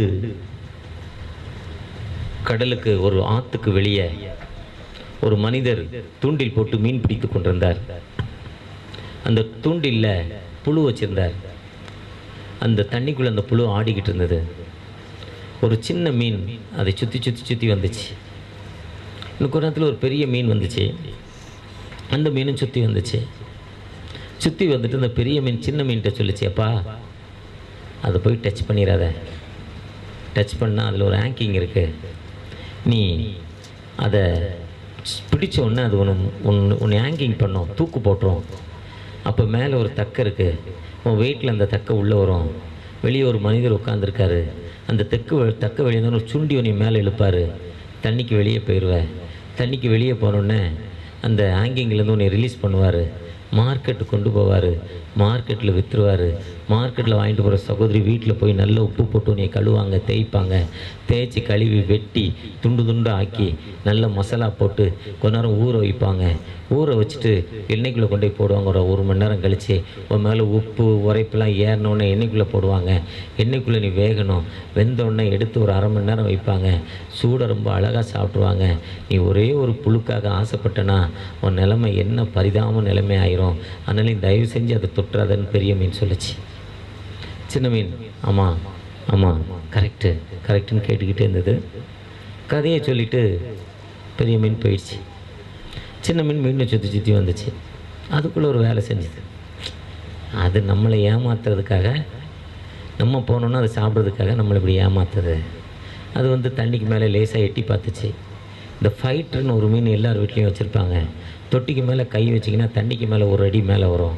கடலுக்கு ஒரு ஆத்துக்கு வெளியே ஒரு மனிதர் தூண்டில் போட்டு மீன் பிடித்து கொண்டிருந்தார் அந்த தூண்டில்ல புழு வச்சிருந்தார் அந்த தண்ணிக்குள்ள அந்த புழு ஆடிக்கிட்டு இருந்தது ஒரு சின்ன மீன் அதை சுற்றி சுற்றி சுற்றி வந்துச்சு இன்னும் கொஞ்ச நேரத்தில் ஒரு பெரிய மீன் வந்துச்சு அந்த மீனும் சுற்றி வந்துச்சு சுற்றி வந்துட்டு அந்த பெரிய மீன் சின்ன மீன்கிட்ட சொல்லுச்சு அப்பா அதை போய் டச் பண்ணிடாத டச் பண்ணால் அதில் ஒரு ஆங்கிங் இருக்குது நீ அதை பிடிச்ச உடனே அது ஒன்று ஒன்று ஒன்று ஹேங்கிங் பண்ணும் தூக்கு போட்டுரும் அப்போ மேலே ஒரு தக்கை இருக்குது உன் வெயிட்டில் அந்த தக்கை உள்ளே வரும் வெளியே ஒரு மனிதர் உட்காந்துருக்காரு அந்த தெக்கு வ- தக்க வெளியே இருந்தாலும் ஒரு சுண்டி உன்னை மேலே இழுப்பார் தண்ணிக்கு வெளியே போயிடுவேன் தண்ணிக்கு வெளியே போனோடனே அந்த ஹேங்கிங்லேருந்து உன்னை ரிலீஸ் பண்ணுவார் மார்க்கெட்டு கொண்டு போவார் மார்க்கெட்டில் விற்றுருவார் மார்க்கெட்டில் வாங்கிட்டு போகிற சகோதரி வீட்டில் போய் நல்ல உப்பு போட்டு உன்னை கழுவாங்க தேய்ப்பாங்க தேய்ச்சி கழுவி வெட்டி துண்டு துண்டு ஆக்கி நல்ல மசாலா போட்டு கொஞ்ச நேரம் ஊற வைப்பாங்க ஊற வச்சுட்டு எண்ணெய்க்குள்ளே கொண்டு போய் போடுவாங்க ஒரு ஒரு மணி நேரம் கழித்து உன் மேலே உப்பு உரைப்பெல்லாம் ஏறினோடனே எண்ணெய்க்குள்ளே போடுவாங்க எண்ணெய்க்குள்ளே நீ வேகணும் வெந்த உடனே எடுத்து ஒரு அரை மணி நேரம் வைப்பாங்க சூடை ரொம்ப அழகாக சாப்பிட்ருவாங்க நீ ஒரே ஒரு புழுக்காக ஆசைப்பட்டனா உன் நிலைமை என்ன பரிதாப நிலைமை ஆயிரும் அதனால நீ தயவு செஞ்சு அதை தொட்டுறாதன்னு பெரிய மீன் சொல்லுச்சு சின்ன மீன் ஆமாம் ஆமாம் கரெக்டு கரெக்டுன்னு கேட்டுக்கிட்டே இருந்தது கதையை சொல்லிட்டு பெரிய மீன் போயிடுச்சு சின்ன மீன் மீண்டும் சுற்றி சுற்றி வந்துச்சு அதுக்குள்ளே ஒரு வேலை செஞ்சுது அது நம்மளை ஏமாத்துறதுக்காக நம்ம போனோன்னா அதை சாப்பிட்றதுக்காக நம்மளை இப்படி ஏமாத்துது அது வந்து தண்ணிக்கு மேலே லேசாக எட்டி பார்த்துச்சு இந்த ஃபைட்டர்னு ஒரு மீன் எல்லார் வீட்லேயும் வச்சுருப்பாங்க தொட்டிக்கு மேலே கை வச்சிங்கன்னா தண்ணிக்கு மேலே ஒரு அடி மேலே வரும்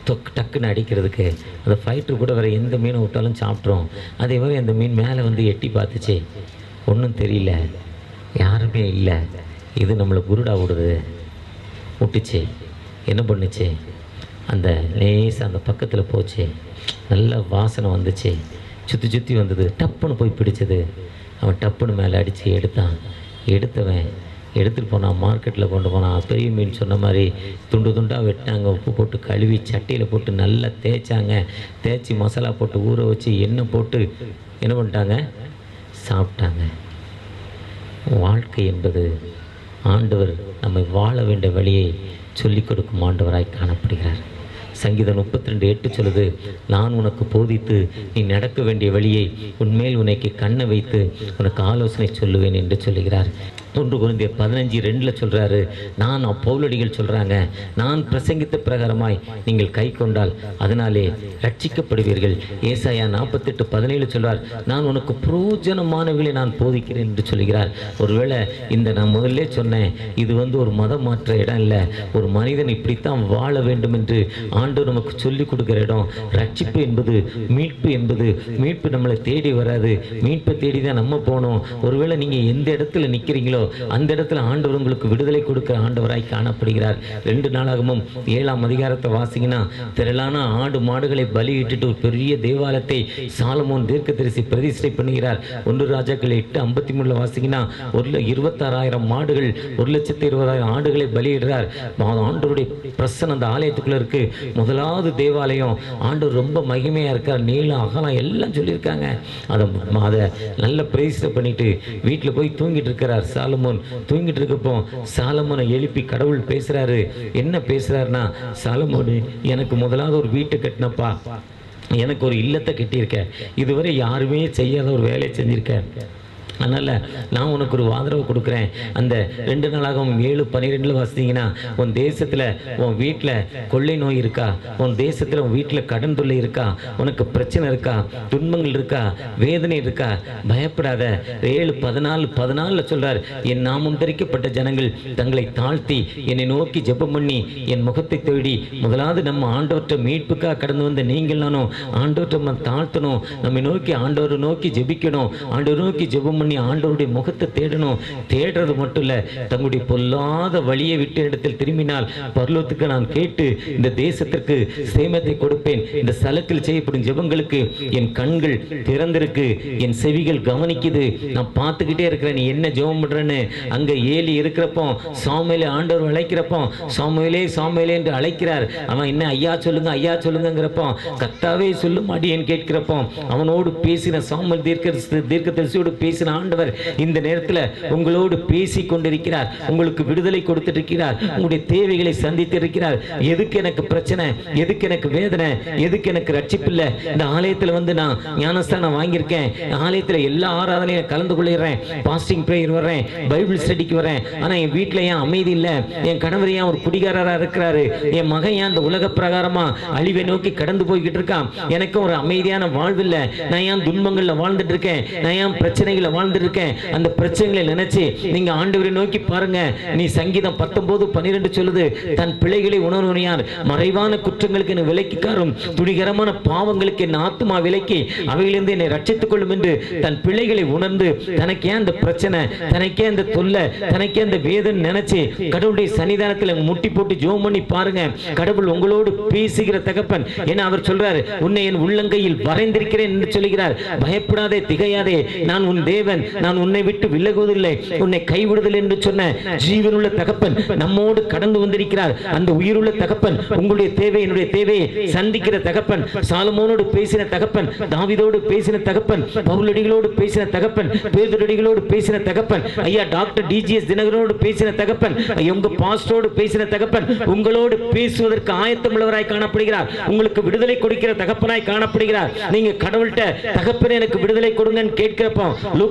தொக்கு டக்குன்னு அடிக்கிறதுக்கு அந்த ஃபைட்டர் கூட வேறு எந்த மீனை விட்டாலும் சாப்பிட்றோம் அதே மாதிரி அந்த மீன் மேலே வந்து எட்டி பார்த்துச்சு ஒன்றும் தெரியல யாருமே இல்லை இது நம்மளை குருடா விடுது விட்டுச்சு என்ன பண்ணுச்சு அந்த லேசாக அந்த பக்கத்தில் போச்சு நல்ல வாசனை வந்துச்சு சுற்றி சுற்றி வந்தது டப்புன்னு போய் பிடிச்சது அவன் டப்புன்னு மேலே அடித்து எடுத்தான் எடுத்தவன் எடுத்துகிட்டு போனான் மார்க்கெட்டில் கொண்டு போனான் பெரிய மீன் சொன்ன மாதிரி துண்டு துண்டாக வெட்டினாங்க உப்பு போட்டு கழுவி சட்டியில் போட்டு நல்லா தேய்ச்சாங்க தேய்ச்சி மசாலா போட்டு ஊற வச்சு எண்ணெய் போட்டு என்ன பண்ணிட்டாங்க சாப்பிட்டாங்க வாழ்க்கை என்பது ஆண்டவர் நம்மை வாழ வேண்டிய வழியை சொல்லிக் கொடுக்கும் ஆண்டவராய் காணப்படுகிறார் சங்கீதம் முப்பத்தி ரெண்டு எட்டு சொல்லுது நான் உனக்கு போதித்து நீ நடக்க வேண்டிய வழியை உன்மேல் உனக்கு கண்ணை வைத்து உனக்கு ஆலோசனை சொல்லுவேன் என்று சொல்லுகிறார் ஒன்று குழந்தைய பதினஞ்சு ரெண்டில் சொல்கிறாரு நான் பௌலடிகள் சொல்கிறாங்க நான் பிரசங்கித்த பிரகாரமாய் நீங்கள் கை கொண்டால் அதனாலே ரட்சிக்கப்படுவீர்கள் ஏசாயா நாற்பத்தெட்டு பதினேழு சொல்றார் நான் உனக்கு புரோஜனமானவர்களை நான் போதிக்கிறேன் என்று சொல்கிறார் ஒருவேளை இந்த நான் முதல்ல சொன்னேன் இது வந்து ஒரு மதம் மாற்ற இடம் இல்லை ஒரு மனிதன் இப்படித்தான் வாழ வேண்டும் என்று ஆண்டவர் நமக்கு சொல்லிக் கொடுக்கிற இடம் ரட்சிப்பு என்பது மீட்பு என்பது மீட்பு நம்மளை தேடி வராது மீட்பை தேடி தான் நம்ம போகணும் ஒருவேளை நீங்கள் எந்த இடத்துல நிற்கிறீங்களோ அந்த இடத்துல ஆண்டவர் உங்களுக்கு விடுதலை கொடுக்கிற ஆண்டவராய் காணப்படுகிறார் ரெண்டு நாளாகவும் ஏழாம் அதிகாரத்தை வாசிங்கன்னா திரளான ஆடு மாடுகளை பலியிட்டுட்டு ஒரு பெரிய தேவாலயத்தை சாலமோன் தீர்க்கதரிசி பிரதிஷ்டை பண்ணுகிறார் ஒன்று ராஜாக்கள் எட்டு ஐம்பத்தி மூணுல வாசிங்கன்னா ஒரு ல- இருபத்தாறாயிரம் மாடுகள் ஒரு லட்சத்தி இருபதாயிரம் ஆடுகளை பலியிடுறார் மா- ஆண்டவருடைய பிரசன் அந்த ஆலயத்துக்குள்ள இருக்கு முதலாவது தேவாலயம் ஆண்டவர் ரொம்ப மகிமையா இருக்கார் நீளம் அகலம் எல்லாம் சொல்லியிருக்காங்க அதை ம- அதை நல்ல பிரதிஷ்டை பண்ணிட்டு வீட்டில் போய் தூங்கிட்டு இருக்கிறார் சாலமோன் தூங்கிட்டு இருக்கப்போ சாலமோனை எழுப்பி கடவுள் பேசுறாரு என்ன பேசுறாருன்னா சாலமோனு எனக்கு முதலாவது ஒரு வீட்டை கட்டினப்பா எனக்கு ஒரு இல்லத்தை கட்டியிருக்க இதுவரை யாருமே செய்யாத ஒரு வேலையை செஞ்சிருக்கேன் அதனால் நான் உனக்கு ஒரு ஆதரவு கொடுக்குறேன் அந்த ரெண்டு நாளாகவும் ஏழு பன்னிரெண்டில் வாசித்தீங்கன்னா உன் தேசத்தில் உன் வீட்டில் கொள்ளை நோய் இருக்கா உன் தேசத்தில் உன் வீட்டில் கடன் தொல்லை இருக்கா உனக்கு பிரச்சனை இருக்கா துன்பங்கள் இருக்கா வேதனை இருக்கா பயப்படாத ஏழு பதினாலு பதினாலில் சொல்றார் என் நாமம் தரிக்கப்பட்ட ஜனங்கள் தங்களை தாழ்த்தி என்னை நோக்கி ஜெபம் பண்ணி என் முகத்தை தேடி முதலாவது நம்ம ஆண்டவற்ற மீட்புக்காக கடந்து வந்த நீங்கள் நானும் ஆண்டவற்றை நம்ம தாழ்த்தணும் நம்மை நோக்கி ஆண்டவரை நோக்கி ஜெபிக்கணும் ஆண்டவரை நோக்கி ஜெபம் பண்ணி ஆண்டவருடைய முகத்தை தேடணும் தேடுறது மட்டும் இல்ல தங்களுடைய பொல்லாத வழியை விட்டு இடத்தில் திரும்பினால் பரலோகத்துக்கு நான் கேட்டு இந்த தேசத்திற்கு சேமத்தை கொடுப்பேன் இந்த ஸ்தலத்தில் செய்யப்படும் ஜெபங்களுக்கு என் கண்கள் திறந்திருக்கு என் செவிகள் கவனிக்குது நான் பார்த்துக்கிட்டே இருக்கிறேன் நீ என்ன ஜெபம் பண்றேன்னு அங்க ஏலி இருக்கிறப்போ சாமுவேலை ஆண்டவர் அழைக்கிறப்போ சாமுவேலே சாமுவேலே என்று அழைக்கிறார் அவன் என்ன ஐயா சொல்லுங்க ஐயா சொல்லுங்கிறப்போ கத்தாவே சொல்லும் அடியேன் கேட்கிறப்போ அவனோடு பேசின சாமுவேல் தீர்க்க தீர்க்கதரிசியோடு பேசின ஆண்டவர் இந்த நேரத்தில் உங்களோடு பேசி கொண்டிருக்கிறார் உங்களுக்கு விடுதலை கொடுத்துட்டு இருக்கிறார் உங்களுடைய தேவைகளை சந்தித்து இருக்கிறார் எதுக்கு எனக்கு பிரச்சனை எதுக்கு எனக்கு வேதனை எதுக்கு எனக்கு ரட்சிப்பு இல்லை இந்த ஆலயத்தில் வந்து நான் ஞானஸ்தானம் வாங்கியிருக்கேன் ஆலயத்தில் எல்லா ஆராதனையும் கலந்து கொள்கிறேன் பாஸ்டிங் ப்ரேயர் வர்றேன் பைபிள் ஸ்டடிக்கு வரேன் ஆனால் என் வீட்டில் ஏன் அமைதி இல்லை என் கணவர் ஏன் ஒரு குடிகாரராக இருக்கிறாரு என் மகன் ஏன் அந்த உலக பிரகாரமா அழிவை நோக்கி கடந்து போய்கிட்டு இருக்கான் எனக்கு ஒரு அமைதியான வாழ்வு இல்லை நான் ஏன் துன்பங்கள்ல வாழ்ந்துட்டு இருக்கேன் நான் ஏன் பிரச்சனைகளை வாழ்ந்துட்டு இருக்கேன் அந்த பிரச்சனைகளை நினைச்சு நீங்க ஆண்டவரை நோக்கி பாருங்க நீ சங்கீதம் பத்தொன்பது பன்னிரெண்டு சொல்லுது தன் பிழைகளை உணர்வுனையார் மறைவான குற்றங்களுக்கு என்னை விலக்கிக்காரும் துணிகரமான பாவங்களுக்கு என் ஆத்மா விலக்கி அவையிலிருந்து என்னை ரட்சித்துக் கொள்ளும் என்று தன் பிழைகளை உணர்ந்து தனக்கே அந்த பிரச்சனை தனக்கே அந்த தொல்லை தனக்கே அந்த வேதனை நினைச்சு கடவுளுடைய சன்னிதானத்தில் முட்டி போட்டு ஜோம் பண்ணி பாருங்க கடவுள் உங்களோடு பேசுகிற தகப்பன் ஏன்னா அவர் சொல்றாரு உன்னை என் உள்ளங்கையில் வரைந்திருக்கிறேன் என்று சொல்லுகிறார் பயப்படாதே திகையாதே நான் உன் தேவன் நான் உன்னை விட்டு விலகுவதில்லை உன்னை கைவிடுதல் என்று சொன்ன ஜீவனுள்ள தகப்பன் நம்மோடு கடந்து வந்திருக்கிறார் அந்த உயிருள்ள தகப்பன் உங்களுடைய தேவை என்னுடைய தேவையை சந்திக்கிற தகப்பன் சாலமோனோடு பேசின தகப்பன் தாவிதோடு பேசின தகப்பன் பவுலடிகளோடு பேசின தகப்பன் பேதுரடிகளோடு பேசின தகப்பன் ஐயா டாக்டர் டிஜிஎஸ் தினகரனோடு பேசின தகப்பன் ஐயா, உங்க பாஸ்டரோடு பேசின தகப்பன் உங்களோடு பேசுவதற்கு ஆயத்தமுள்ளவராய் காணப்படுகிறார் உங்களுக்கு விடுதலை கொடுக்கிற தகப்பனாய் காணப்படுகிறார் நீங்க கடவுள்கிட்ட தகப்பனே எனக்கு விடுதலை கொடுங்கன்னு கேட்கிறப்போ லூக்கா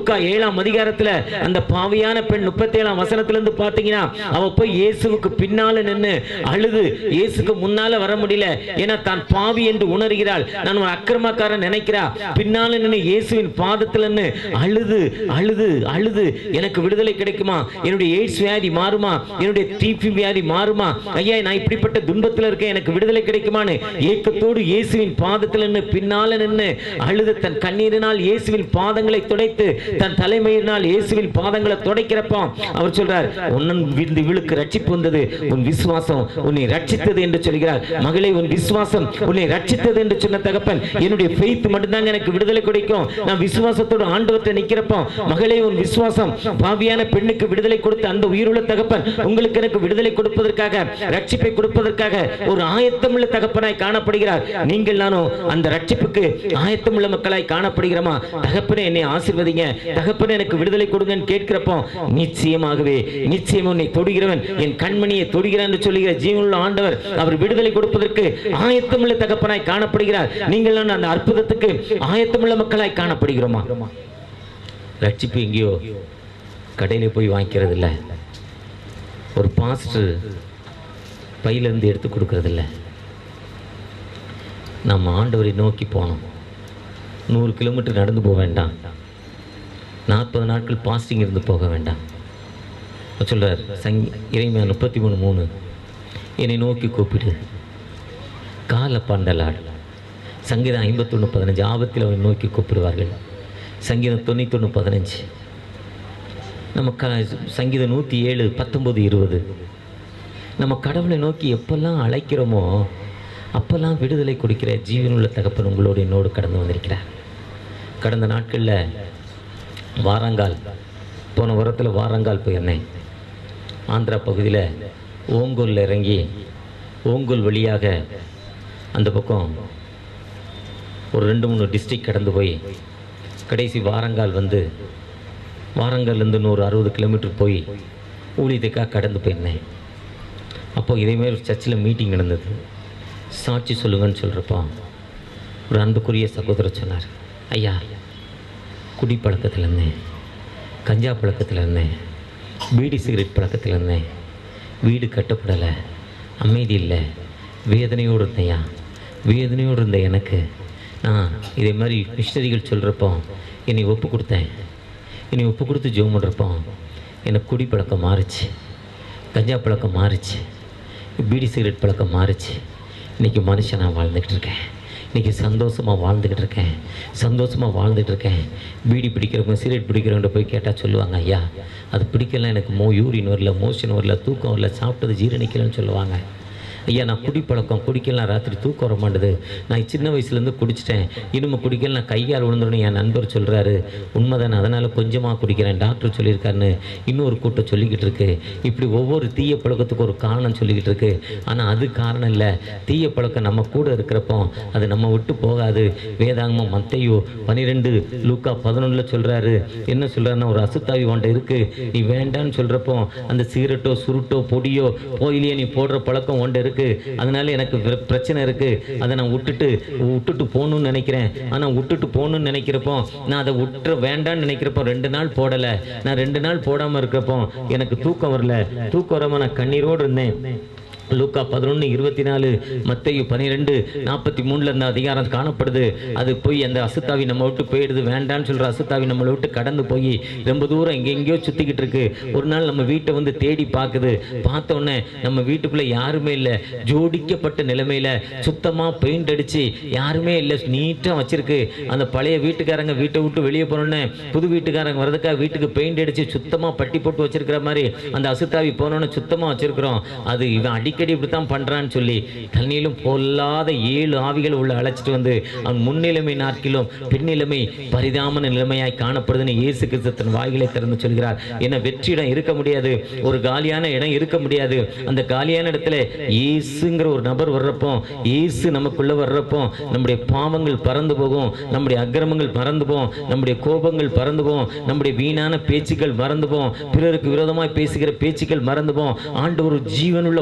லூக்கா ஏழாம் அதிகாரத்துல அந்த பாவியான பெண் முப்பத்தி ஏழாம் வசனத்துல இருந்து பாத்தீங்கன்னா அவ போய் இயேசுவுக்கு பின்னால நின்னு அழுது இயேசுக்கு முன்னால வர முடியல ஏன்னா தான் பாவி என்று உணர்கிறாள் நான் ஒரு அக்கிரமக்காரன் நினைக்கிறா பின்னால நின்னு இயேசுவின் பாதத்துல நின்னு அழுது அழுது அழுது எனக்கு விடுதலை கிடைக்குமா என்னுடைய எய்ட்ஸ் வியாதி மாறுமா என்னுடைய டிபி வியாதி மாறுமா ஐயா நான் இப்படிப்பட்ட துன்பத்துல இருக்கேன் எனக்கு விடுதலை கிடைக்குமான்னு ஏக்கத்தோடு இயேசுவின் பாதத்துல நின்னு பின்னால நின்னு அழுது தன் கண்ணீரினால் இயேசுவின் பாதங்களை துடைத்து தன் தலைமையினால் இயேசுவின் பாதங்களை துடைக்கிறப்போ அவர் சொல்றார் உன்னன் இந்த இவளுக்கு ரட்சிப்பு வந்தது உன் விசுவாசம் உன்னை ரட்சித்தது என்று சொல்கிறார் மகளே உன் விசுவாசம் உன்னை ரட்சித்தது என்று சொன்ன தகப்பன் என்னுடைய ஃபெய்த் மட்டும்தாங்க எனக்கு விடுதலை கிடைக்கும் நான் விசுவாசத்தோடு ஆண்டவர்கிட்ட நிக்கிறப்போ மகளே உன் விசுவாசம் பாவியான பெண்ணுக்கு விடுதலை கொடுத்த அந்த உயிருள்ள தகப்பன் உங்களுக்கு எனக்கு விடுதலை கொடுப்பதற்காக ரட்சிப்பை கொடுப்பதற்காக ஒரு ஆயத்தமுள்ள தகப்பனாய் காணப்படுகிறார் நீங்கள் நானும் அந்த ரட்சிப்புக்கு ஆயத்தமுள்ள மக்களாய் காணப்படுகிறோமா தகப்பனே என்னை ஆசீர்வதிங்க தகப்பனே எனக்கு விடுதலை கொடுங்கன்னு கேட்கிறப்போ நிச்சயமாகவே நிச்சயம் உன்னை தொடுகிறவன் என் கண்மணியை தொடுகிறான் என்று சொல்லுகிற ஜீவனுள்ள ஆண்டவர் அவர் விடுதலை கொடுப்பதற்கு ஆயத்தமுள்ள தகப்பனாய் காணப்படுகிறார் நீங்கள் நான் அந்த அற்புதத்துக்கு ஆயத்தமுள்ள மக்களாய் காணப்படுகிறோமா ரட்சிப்பு எங்கேயோ கடையில் போய் வாங்கிக்கிறது இல்ல ஒரு பாஸ்டர் பையிலிருந்து எடுத்து கொடுக்கறது இல்ல நம்ம ஆண்டவரை நோக்கி போனோம் நூறு கிலோமீட்டர் நடந்து போக வேண்டாம் நாற்பது நாட்கள் பாஸ்டிங் இருந்து போக வேண்டாம் அவர் சொல்றார் சங் இறைமையா முப்பத்தி மூணு மூணு என்னை நோக்கி கூப்பிடு கால பண்டலாடு சங்கீதம் ஐம்பத்தொன்று பதினஞ்சு ஆபத்தில் அவனை நோக்கி கூப்பிடுவார்கள் சங்கீதம் தொண்ணூத்தொன்று பதினஞ்சு நம்ம க சங்கீதம் நூற்றி ஏழு பத்தொம்போது இருபது நம்ம கடவுளை நோக்கி எப்பெல்லாம் அழைக்கிறோமோ அப்பெல்லாம் விடுதலை கொடுக்கிற ஜீவனுள்ள தகப்பன் உங்களோடு என்னோடு கடந்து வந்திருக்கிறார் கடந்த நாட்களில் வாரங்கால் போன வாரத்தில் வாரங்கால் போயிருந்தேன் ஆந்திரா பகுதியில் ஓங்கோலில் இறங்கி ஓங்கோல் வழியாக அந்த பக்கம் ஒரு ரெண்டு மூணு டிஸ்ட்ரிக்ட் கடந்து போய் கடைசி வாரங்கால் வந்து வாரங்கால்லேருந்து நூறு அறுபது கிலோமீட்டர் போய் ஊழியத்துக்காக கடந்து போயிருந்தேன் அப்போ இதேமாரி ஒரு சர்ச்சில் மீட்டிங் நடந்தது சாட்சி சொல்லுங்கன்னு சொல்கிறப்போ ஒரு அன்புக்குரிய சகோதரர் சொன்னார் ஐயா குடி பழக்கத்தில் இருந்தேன் கஞ்சா பழக்கத்தில் இருந்தேன் பீடி சிகரெட் பழக்கத்தில் இருந்தேன் வீடு கட்டப்படலை அமைதி இல்லை வேதனையோடு இருந்தேயா வேதனையோடு இருந்த எனக்கு நான் இதே மாதிரி மிஷினரிகள் சொல்கிறப்போ என்னை ஒப்பு கொடுத்தேன் என்னை ஒப்பு கொடுத்து ஜெபம் பண்ணுறப்போ எனக்கு குடி பழக்கம் மாறுச்சு கஞ்சா பழக்கம் மாறுச்சு பீடி சிகரெட் பழக்கம் மாறுச்சு இன்றைக்கி மனுஷனாக வாழ்ந்துக்கிட்டு இருக்கேன் இன்றைக்கி சந்தோஷமாக வாழ்ந்துக்கிட்டு இருக்கேன் சந்தோஷமாக வாழ்ந்துட்டு இருக்கேன் பீடி பிடிக்கிறவங்க சிகரெட் பிடிக்கிறவங்க போய் கேட்டால் சொல்லுவாங்க ஐயா அது பிடிக்கலாம் எனக்கு மோ யூரின் வரல மோஷன் வரல தூக்கம் வரல சாப்பிட்டது ஜீரணிக்கலன்னு சொல்லுவாங்க ஐயா நான் குடிப்பழக்கம் குடிக்கலாம் ராத்திரி தூக்கம் வர மாட்டுது நான் சின்ன வயசுலேருந்து குடிச்சிட்டேன் இனிமே குடிக்கல நான் கையால் விழுந்தோன்னு என் நண்பர் சொல்கிறாரு உண்மைதானே அதனால் கொஞ்சமாக குடிக்கிறேன் டாக்டர் சொல்லியிருக்காருன்னு இன்னொரு கூட்டம் சொல்லிக்கிட்டு இருக்கு இப்படி ஒவ்வொரு தீய பழக்கத்துக்கு ஒரு காரணம் சொல்லிக்கிட்டு இருக்கு ஆனால் அது காரணம் இல்லை தீய பழக்கம் நம்ம கூட இருக்கிறப்போ அது நம்ம விட்டு போகாது வேதாங்கமம் மத்தையோ பனிரெண்டு லூக்கா பதினொன்றில் சொல்கிறாரு என்ன சொல்கிறாருன்னா ஒரு அசுத்தாவி உன்ட்ட இருக்கு நீ வேண்டான்னு சொல்கிறப்போ அந்த சிகரெட்டோ சுருட்டோ பொடியோ போயிலேயே நீ போடுற பழக்கம் உன்ட்ட இருக்கு அதனால எனக்கு பிர- பிரச்சனை இருக்கு அதை நான் விட்டுட்டு விட்டுட்டு போகணும்னு நினைக்கிறேன் ஆனால் விட்டுட்டு போகணும்னு நினைக்கிறப்போ நான் அதை விட்டுற வேண்டாம்னு நினைக்கிறப்போ ரெண்டு நாள் போடலை நான் ரெண்டு நாள் போடாமல் இருக்கிறப்போ எனக்கு தூக்கம் வரல தூக்கம் வராமல் நான் கண்ணீரோடு இருந்தேன் லூக்கா பதினொன்று இருபத்தி நாலு மத்தையு பன்னிரெண்டு நாற்பத்தி மூணில் அந்த அதிகாரம் காணப்படுது அது போய் அந்த அசுத்தாவி நம்ம விட்டு போயிடுது வேண்டான்னு சொல்கிற அசுத்தாவி நம்மளை விட்டு கடந்து போய் ரொம்ப தூரம் எங்கெங்கேயோ சுற்றிக்கிட்டு இருக்கு ஒரு நாள் நம்ம வீட்டை வந்து தேடி பார்க்குது பார்த்த உடனே நம்ம வீட்டுக்குள்ளே யாருமே இல்லை ஜோடிக்கப்பட்ட நிலைமையில் சுத்தமாக பெயிண்ட் அடித்து யாருமே இல்லை நீட்டாக வச்சிருக்கு அந்த பழைய வீட்டுக்காரங்க வீட்டை விட்டு வெளியே போனோடனே புது வீட்டுக்காரங்க வரதுக்காக வீட்டுக்கு பெயிண்ட் அடித்து சுத்தமாக பட்டி போட்டு வச்சிருக்கிற மாதிரி அந்த அசுத்தாவி போனோன்னு சுத்தமாக வச்சிருக்கிறோம் அது இவன் அடிக்கடி இப்படி தான் பண்ணுறான்னு சொல்லி தண்ணியிலும் பொல்லாத ஏழு ஆவிகள் உள்ள அழைச்சிட்டு வந்து அவன் முன்னிலைமை நாட்கிலும் பின்னிலைமை பரிதாமன நிலைமையாய் காணப்படுதுன்னு இயேசு கிறிஸ்து தன் வாய்களை திறந்து சொல்கிறார் ஏன்னா வெற்றி இடம் இருக்க முடியாது ஒரு காலியான இடம் இருக்க முடியாது அந்த காலியான இடத்துல இயேசுங்கிற ஒரு நபர் வர்றப்போ இயேசு நமக்குள்ள வர்றப்போ நம்முடைய பாவங்கள் பறந்து போகும் நம்முடைய அக்கிரமங்கள் பறந்து போகும் நம்முடைய கோபங்கள் பறந்து போகும் நம்முடைய வீணான பேச்சுக்கள் மறந்து போகும் பிறருக்கு விரோதமாய் பேசுகிற பேச்சுக்கள் மறந்து போகும் ஆண்டு ஒரு ஜீவனுள்ள வாழ்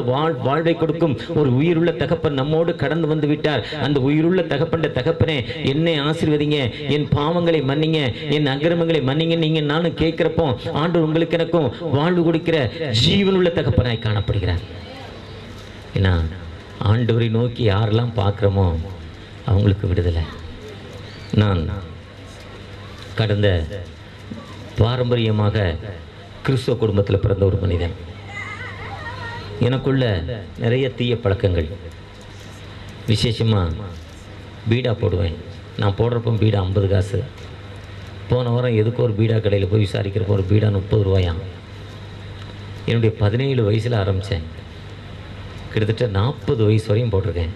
வாழ்வை கொடுக்கும் ஒரு உயிருள்ள தகப்பன் நம்மோடு கடந்து வந்து விட்டார் அந்த உயிருள்ள தகப்பன் தகப்பனே என்னை ஆசீர்வதிங்க என் பாவங்களை மன்னிங்க என் அக்கிரமங்களை மன்னிங்க நீங்க நானும் கேட்கிறப்போ ஆண்டு உங்களுக்கு எனக்கும் வாழ்வு கொடுக்கிற ஜீவனுள்ள தகப்பனாய் காணப்படுகிறார் ஏன்னா ஆண்டவரை நோக்கி யாரெல்லாம் பார்க்குறோமோ அவங்களுக்கு விடுதலை நான் கடந்த பாரம்பரியமாக கிறிஸ்துவ குடும்பத்தில் பிறந்த ஒரு மனிதன் எனக்குள்ள நிறைய தீய பழக்கங்கள் விசேஷமாக பீடா போடுவேன் நான் போடுறப்போ பீடா ஐம்பது காசு போன வாரம் எதுக்கோ ஒரு பீடா கடையில் போய் விசாரிக்கிறப்போ ஒரு பீடா முப்பது ரூபாயாம் என்னுடைய பதினேழு வயசில் ஆரம்பித்தேன் கிட்டத்தட்ட நாற்பது வயசு வரையும் போட்டிருக்கேன்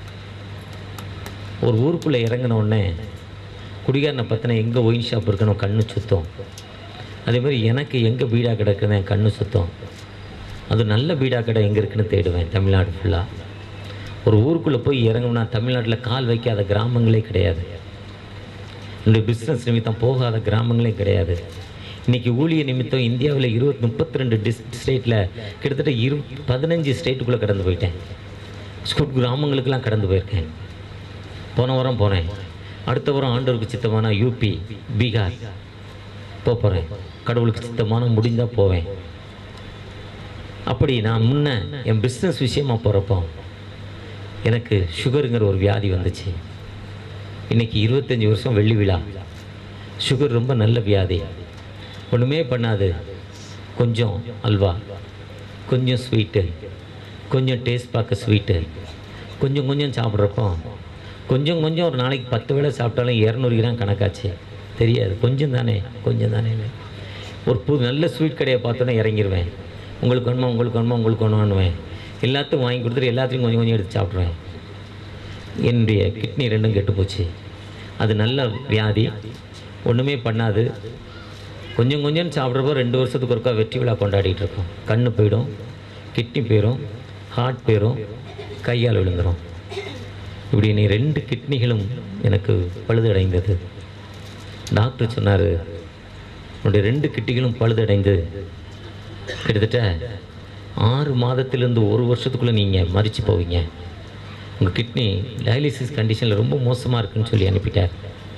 ஒரு ஊருக்குள்ளே இறங்கின உடனே குடிகாரனை பற்றின எங்கே ஒயின் ஷாப் இருக்கணும் கண்ணு சுத்தம் அதே மாதிரி எனக்கு எங்கே பீடா கிடக்குன்னு என் கண்ணு சுத்தம் அது நல்ல பீடா கடை எங்கே இருக்குன்னு தேடுவேன் தமிழ்நாடு ஃபுல்லாக ஒரு ஊருக்குள்ளே போய் இறங்கணும்னா தமிழ்நாட்டில் கால் வைக்காத கிராமங்களே கிடையாது என்னுடைய பிஸ்னஸ் நிமித்தம் போகாத கிராமங்களே கிடையாது இன்றைக்கி ஊழிய நிமித்தம் இந்தியாவில் இருபத்தி முப்பத்தி ரெண்டு டிஸ் ஸ்டேட்டில் கிட்டத்தட்ட இரு பதினஞ்சு ஸ்டேட்டுக்குள்ளே கடந்து போயிட்டேன் ஸ்கூட் கிராமங்களுக்கெல்லாம் கடந்து போயிருக்கேன் போன வாரம் போனேன் அடுத்த வாரம் ஆண்டவருக்கு சித்தமான யூபி பீகார் போக போகிறேன் கடவுளுக்கு சித்தமான முடிந்தால் போவேன் அப்படி நான் முன்ன என் பிஸ்னஸ் விஷயமா போகிறப்போ எனக்கு சுகருங்கிற ஒரு வியாதி வந்துச்சு இன்னைக்கு இருபத்தஞ்சி வருஷம் வெள்ளி விழா சுகர் ரொம்ப நல்ல வியாதி ஒன்றுமே பண்ணாது கொஞ்சம் அல்வா கொஞ்சம் ஸ்வீட்டு கொஞ்சம் டேஸ்ட் பார்க்க ஸ்வீட்டு கொஞ்சம் கொஞ்சம் சாப்பிட்றப்போ கொஞ்சம் கொஞ்சம் ஒரு நாளைக்கு பத்து வேளை சாப்பிட்டாலும் இரநூறு கிராம் கணக்காச்சு தெரியாது கொஞ்சம் தானே கொஞ்சம் தானே ஒரு புது நல்ல ஸ்வீட் கடையை பார்த்தோன்னே இறங்கிடுவேன் உங்களுக்கு வேணுமா உங்களுக்கு வேணுமா உங்களுக்கு வேணுமான்னுவேன் எல்லாத்துக்கும் வாங்கி கொடுத்துட்டு எல்லாத்தையும் கொஞ்சம் கொஞ்சம் எடுத்து சாப்பிட்ருவேன் என்னுடைய கிட்னி ரெண்டும் கெட்டு போச்சு அது நல்ல வியாதி ஒன்றுமே பண்ணாது கொஞ்சம் கொஞ்சம் சாப்பிட்றப்போ ரெண்டு வருஷத்துக்கு ஒருக்கா வெற்றி விழா கொண்டாடிட்டு இருக்கோம் கண்ணு போயிடும் கிட்னி போயிடும் ஹார்ட் போயிடும் கையால் விழுந்துடும் இப்படி நீ ரெண்டு கிட்னிகளும் எனக்கு பழுதடைந்தது டாக்டர் சொன்னார் உன்னுடைய ரெண்டு கிட்னிகளும் பழுதடைந்து கிட்டத்தட்ட ஆறு மாதத்திலிருந்து ஒரு வருஷத்துக்குள்ளே நீங்கள் மறித்து போவீங்க உங்கள் கிட்னி டயாலிசிஸ் கண்டிஷனில் ரொம்ப மோசமாக இருக்குன்னு சொல்லி அனுப்பிட்டார்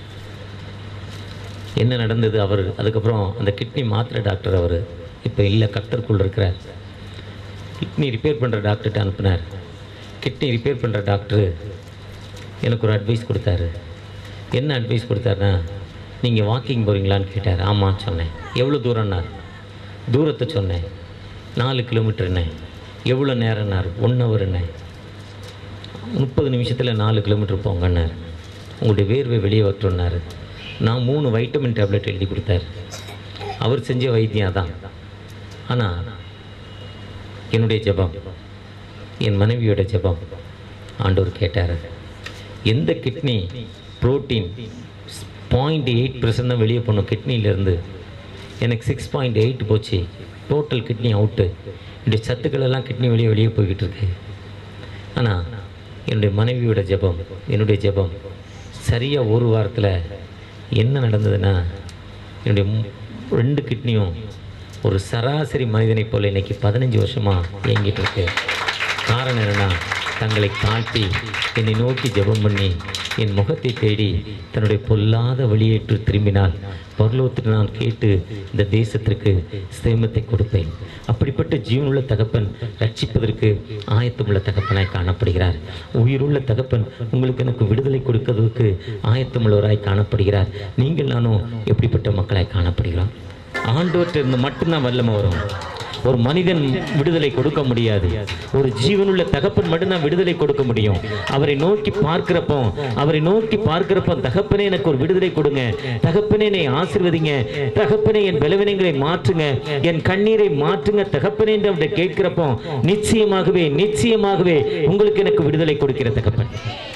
என்ன நடந்தது அவர் அதுக்கப்புறம் அந்த கிட்னி மாத்திரை டாக்டர் அவர் இப்போ இல்லை கத்தருக்குள் இருக்கிறார் கிட்னி ரிப்பேர் பண்ணுற டாக்டர்கிட்ட அனுப்புனார் கிட்னி ரிப்பேர் பண்ணுற டாக்டரு எனக்கு ஒரு அட்வைஸ் கொடுத்தாரு என்ன அட்வைஸ் கொடுத்தாருன்னா நீங்கள் வாக்கிங் போகிறீங்களான்னு கேட்டார் ஆமாம் சொன்னேன் எவ்வளோ தூரம்னார் தூரத்தை சொன்னேன் நாலு கிலோமீட்டர்னே எவ்வளோ நேரம்னார் ஒன் ஹவர்னே முப்பது நிமிஷத்தில் நாலு கிலோமீட்டர் போங்கன்னார் உங்களுடைய வேர்வை வெளியே வரட்டும்னாரு நான் மூணு வைட்டமின் டேப்லெட் எழுதி கொடுத்தாரு அவர் செஞ்ச வைத்தியம் அதான் ஆனால் என்னுடைய ஜெபம் என் மனைவியோட ஜெபம் ஆண்டவர் கேட்டார் எந்த kidney protein point eight percent தான் வெளியே போகணும் கிட்னிலேருந்து எனக்கு சிக்ஸ் பாயிண்ட் எயிட் போச்சு டோட்டல் கிட்னி அவுட்டு என்னுடைய சத்துக்கள் எல்லாம் கிட்னி வெளியே வெளியே போய்கிட்டு இருக்கு ஆனால் என்னுடைய மனைவியோட ஜெபம் என்னுடைய ஜெபம் சரியாக ஒரு வாரத்தில் என்ன நடந்ததுன்னா என்னுடைய மு- ரெண்டு கிட்னியும் ஒரு சராசரி மனிதனைப் போல இன்னைக்கு பதினஞ்சு வருஷமாக இயங்கிட்டு இருக்கு காரணம் என்னன்னா தங்களை தாழ்த்தி என்னை நோக்கி ஜெபம் பண்ணி என் முகத்தை தேடி தன்னுடைய பொல்லாத வழியேற்று திரும்பினால் பரலோகத்தில் நான் கேட்டு இந்த தேசத்திற்கு சேமத்தை கொடுப்பேன் அப்படிப்பட்ட ஜீவனுள்ள தகப்பன் ரட்சிப்பதற்கு ஆயத்தமுள்ள தகப்பனாய் காணப்படுகிறார் உயிருள்ள தகப்பன் உங்களுக்கு எனக்கு விடுதலை கொடுக்கிறதுக்கு ஆயத்தமுள்ளவராய் காணப்படுகிறார் நீங்கள் நானும் எப்படிப்பட்ட மக்களாய் காணப்படுகிறோம் ஆண்டவர்கிட்ட இருந்து மட்டும்தான் வல்லமை வரும் ஒரு மனிதன் விடுதலை கொடுக்க முடியாது ஒரு ஜீவனுள்ள தகப்பன் மட்டும்தான் விடுதலை கொடுக்க முடியும் அவரை நோக்கி பார்க்கிறப்போ அவரை நோக்கி பார்க்கிறப்போ தகப்பனே எனக்கு ஒரு விடுதலை கொடுங்க தகப்பனே என்னை ஆசீர்வதிங்க தகப்பனே என் பலவீனங்களை மாற்றுங்க என் கண்ணீரை மாற்றுங்க தகப்பனே என்று அவரை கேட்கிறப்போ நிச்சயமாகவே நிச்சயமாகவே உங்களுக்கு எனக்கு விடுதலை கொடுக்கிற தகப்பன்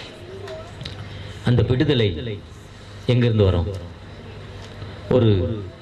அந்த விடுதலை எங்கிருந்து வரும் ஒரு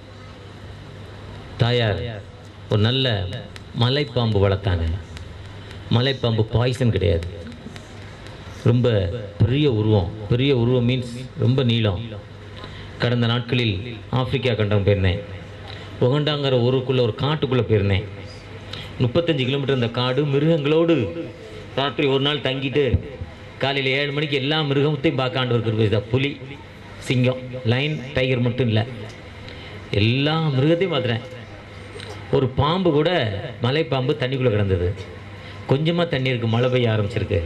தாயார் ஒரு நல்ல மலைப்பாம்பு வளர்த்தாங்க மலைப்பாம்பு பாய்சன் கிடையாது ரொம்ப பெரிய உருவம் பெரிய உருவம் மீன்ஸ் ரொம்ப நீளம் கடந்த நாட்களில் ஆப்பிரிக்கா கண்டம் போயிருந்தேன் உகண்டாங்கிற ஊருக்குள்ளே ஒரு காட்டுக்குள்ளே போயிருந்தேன் முப்பத்தஞ்சு கிலோமீட்டர் இந்த காடு மிருகங்களோடு ராத்திரி ஒரு நாள் தங்கிட்டு காலையில் ஏழு மணிக்கு எல்லா மிருகத்தையும் பார்க்க ஆண்டவர் கிருபை செய்தார். புலி சிங்கம் லைன் டைகர் மட்டும் இல்லை எல்லா மிருகத்தையும் பார்த்துட்டேன் ஒரு பாம்பு கூட மலைப்பாம்பு தண்ணிக்குள்ளே கிடந்தது கொஞ்சமாக தண்ணி இருக்குது மழை பெய்ய ஆரம்பிச்சிருக்கு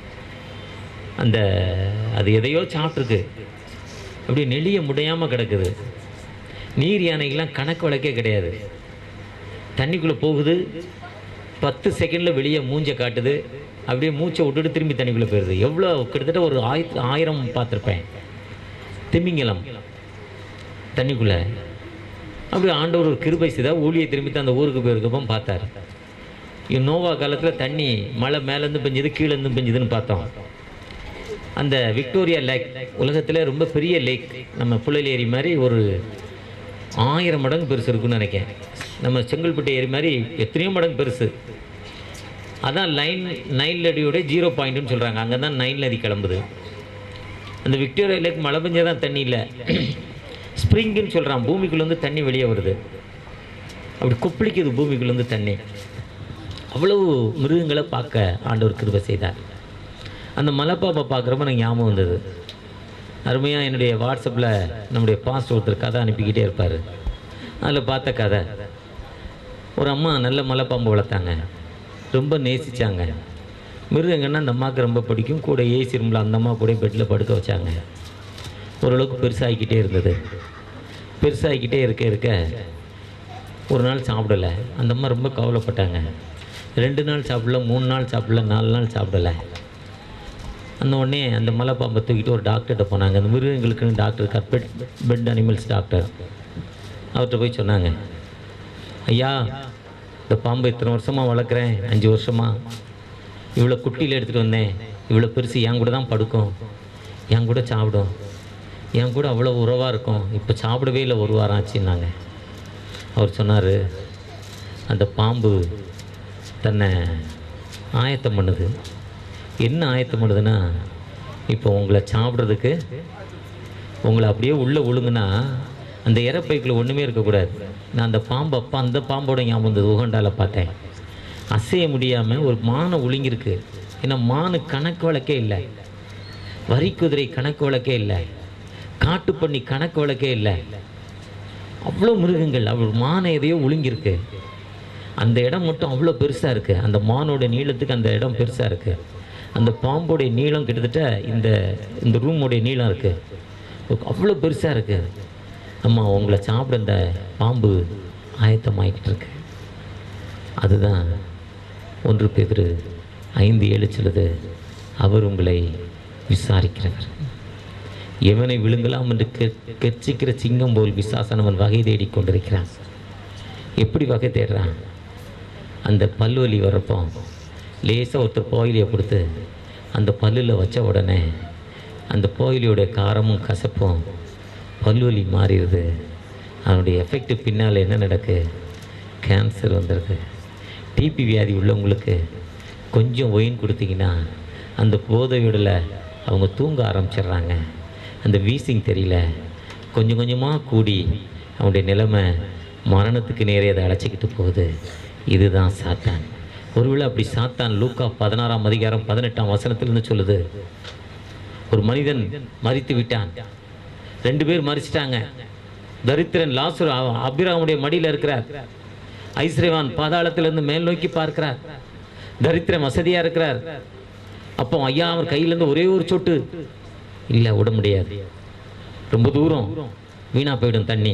அந்த அது எதையோ சாப்பிட்ருக்கு அப்படியே நெளிய முடியாமல் கிடக்குது நீர் யானைகள்லாம் கணக்கு வழக்கே கிடையாது தண்ணிக்குள்ளே போகுது பத்து செகண்டில் வெளியே மூஞ்சை காட்டுது அப்படியே மூச்சை விட்டுட்டு திரும்பி தண்ணிக்குள்ளே போயிடுது எவ்வளோ கிட்டத்தட்ட ஒரு ஆயிரத்து ஆயிரம் பார்த்துருப்பேன் திமிங்கலம் தண்ணிக்குள்ளே அப்படி ஆண்டவர் ஒரு கிருபை செய்தா ஊழியை திரும்பி தான் அந்த ஊருக்கு போயிருக்கப்போ பார்த்தாரு இவன் நோவா காலத்தில் தண்ணி மழை மேலேருந்து பெஞ்சுது கீழேருந்து பெஞ்சுதுன்னு பார்த்தோம் அந்த விக்டோரியா லேக் உலகத்தில் ரொம்ப பெரிய லேக் நம்ம புழல் ஏரி மாதிரி ஒரு ஆயிரம் மடங்கு பெருசு இருக்குன்னு நினைக்கிறேன் நம்ம செங்கல்பட்டு ஏரி மாதிரி எத்தனையோ மடங்கு பெருசு அதான் லைன் நைல் நதியோட ஜீரோ பாயிண்ட்னு சொல்கிறாங்க அங்கே தான் நைல் நதி கிளம்புது அந்த விக்டோரியா லேக் மழை பெஞ்சா தான் தண்ணி இல்லை ஸ்ப்ரிங்குன்னு சொல்கிறான் பூமிக்குள்ளேருந்து தண்ணி வெளியே வருது அப்படி கொப்பளிக்குது பூமிக்குள்ளேருந்து தண்ணி அவ்வளவு மிருகங்களை பார்க்க ஆண்டவர் கிருபை செய்தார் அந்த மலைப்பாப்பை பார்க்குறப்ப எனக்கு ஞாபகம் வந்தது அருமையாக என்னுடைய வாட்ஸ்அப்பில் நம்முடைய பாஸ்ட் ஒருத்தர் கதை அனுப்பிக்கிட்டே இருப்பார் அதில் பார்த்த கதை ஒரு அம்மா நல்ல மலைப்பாம்பு வளர்த்தாங்க ரொம்ப நேசித்தாங்க மிருகங்கன்னா அந்த அம்மாவுக்கு ரொம்ப பிடிக்கும் கூட ஏசி ரூமில் அந்த அம்மா கூட பெட்டில் படுக்க வச்சாங்க ஓரளவுக்கு பெருசாகிக்கிட்டே இருந்தது பெருசாகிக்கிட்டே இருக்க இருக்க ஒரு நாள் சாப்பிடலை அந்த அம்மா ரொம்ப கவலைப்பட்டாங்க ரெண்டு நாள் சாப்பிடல மூணு நாள் சாப்பிடல நாலு நாள் சாப்பிடலை அந்த உடனே அந்த மலைப்பாம்பை தூக்கிட்டு ஒரு டாக்டர்கிட்ட போனாங்க அந்த மிருகங்களுக்குன்னு டாக்டர் இருக்கார் பெட் பெட் அனிமல்ஸ் டாக்டர் அவர்கிட்ட போய் சொன்னாங்க ஐயா இந்த பாம்பை இத்தனை வருஷமாக வளர்க்குறேன் அஞ்சு வருஷமாக இவ்வளோ குட்டியில் எடுத்துகிட்டு வந்தேன் இவ்வளோ பெருசு என் கூட தான் படுக்கும் என் கூட சாப்பிடும் என் கூட அவ்வளோ உறவாக இருக்கும் இப்போ சாப்பிடவே இல்லை ஒரு வாரம் ஆச்சுன்னாங்க அவர் சொன்னார் அந்த பாம்பு தன்னை ஆயத்தம் பண்ணுது என்ன ஆயத்தம் பண்ணுதுன்னா இப்போ உங்களை சாப்பிட்றதுக்கு உங்களை அப்படியே உள்ளே விழுங்குனா அந்த இறப்பைக்குள்ள ஒன்றுமே இருக்கக்கூடாது நான் அந்த பாம்பு அப்பா அந்த பாம்போட ஞாபகம் வந்தது உகண்டால பார்த்தேன் அசைய முடியாமல் ஒரு மானை ஒழுங்கிருக்கு ஏன்னா மானு கணக்கு வழக்கே இல்லை வரிக்குதிரை கணக்கு வழக்கே இல்லை காட்டுப்பண்ணி கணக்கு வழக்கே இல்லை அவ்வளோ மிருகங்கள் அவ்வளோ மானை எதையோ ஒழுங்கிருக்கு அந்த இடம் மட்டும் அவ்வளோ பெருசாக இருக்குது அந்த மானோட நீளத்துக்கு அந்த இடம் பெருசாக இருக்குது அந்த பாம்போடைய நீளம் கிட்டத்தட்ட இந்த இந்த ரூமோடைய நீளம் இருக்குது அவ்வளோ பெருசாக இருக்குது அம்மா உங்களை சாப்பிட இந்த பாம்பு ஆயத்தமாகிக்கிட்டு இருக்கு அதுதான் ஒன்று பேர் ஐந்து ஏழு சொல்லுது அவர் உங்களை விசாரிக்கிறவர் எவனை விழுங்கலாம் என்று கெ- கெர்ச்சிக்கிற சிங்கம் போல் விசாசனவன் வகை தேடிக் கொண்டிருக்கிறான் எப்படி வகை தேடுறான் அந்த பல்வலி வரப்போ லேசாக ஒருத்தர் போயிலியை கொடுத்து அந்த பல்லில் வச்ச உடனே அந்த போயிலியோட காரமும் கசப்பும் பல்வலி மாறிடுது அதனுடைய எஃபெக்ட் பின்னால் என்ன நடக்கு கேன்சர் வந்துடுது டிபி வியாதி உள்ளவங்களுக்கு கொஞ்சம் ஒயின் கொடுத்தீங்கன்னா அந்த போதையுடல அவங்க தூங்க ஆரம்பிச்சிடுறாங்க அந்த வீசிங் தெரியல கொஞ்சம் கொஞ்சமாக கூடி அவனுடைய நிலைமை மரணத்துக்கு நேரே அதை அழைச்சிக்கிட்டு போகுது இதுதான் சாத்தான் ஒருவேளை அப்படி சாத்தான் லூக்கா பதினாறாம் அதிகாரம் பதினெட்டாம் வசனத்திலிருந்து சொல்லுது ஒரு மனிதன் மரித்து விட்டான் ரெண்டு பேர் மறிச்சிட்டாங்க தரித்திரன் லாசுர் அபிராமுடைய மடியில் இருக்கிறார் ஐஸ்ரேவான் பாதாளத்திலிருந்து மேல் நோக்கி பார்க்கிறார் தரித்திரன் வசதியா இருக்கிறார் அப்போ ஐயா அவர் கையிலேருந்து ஒரே ஒரு சொட்டு இல்லை விட முடியாது ரொம்ப தூரம் வீணா போயிடும் தண்ணி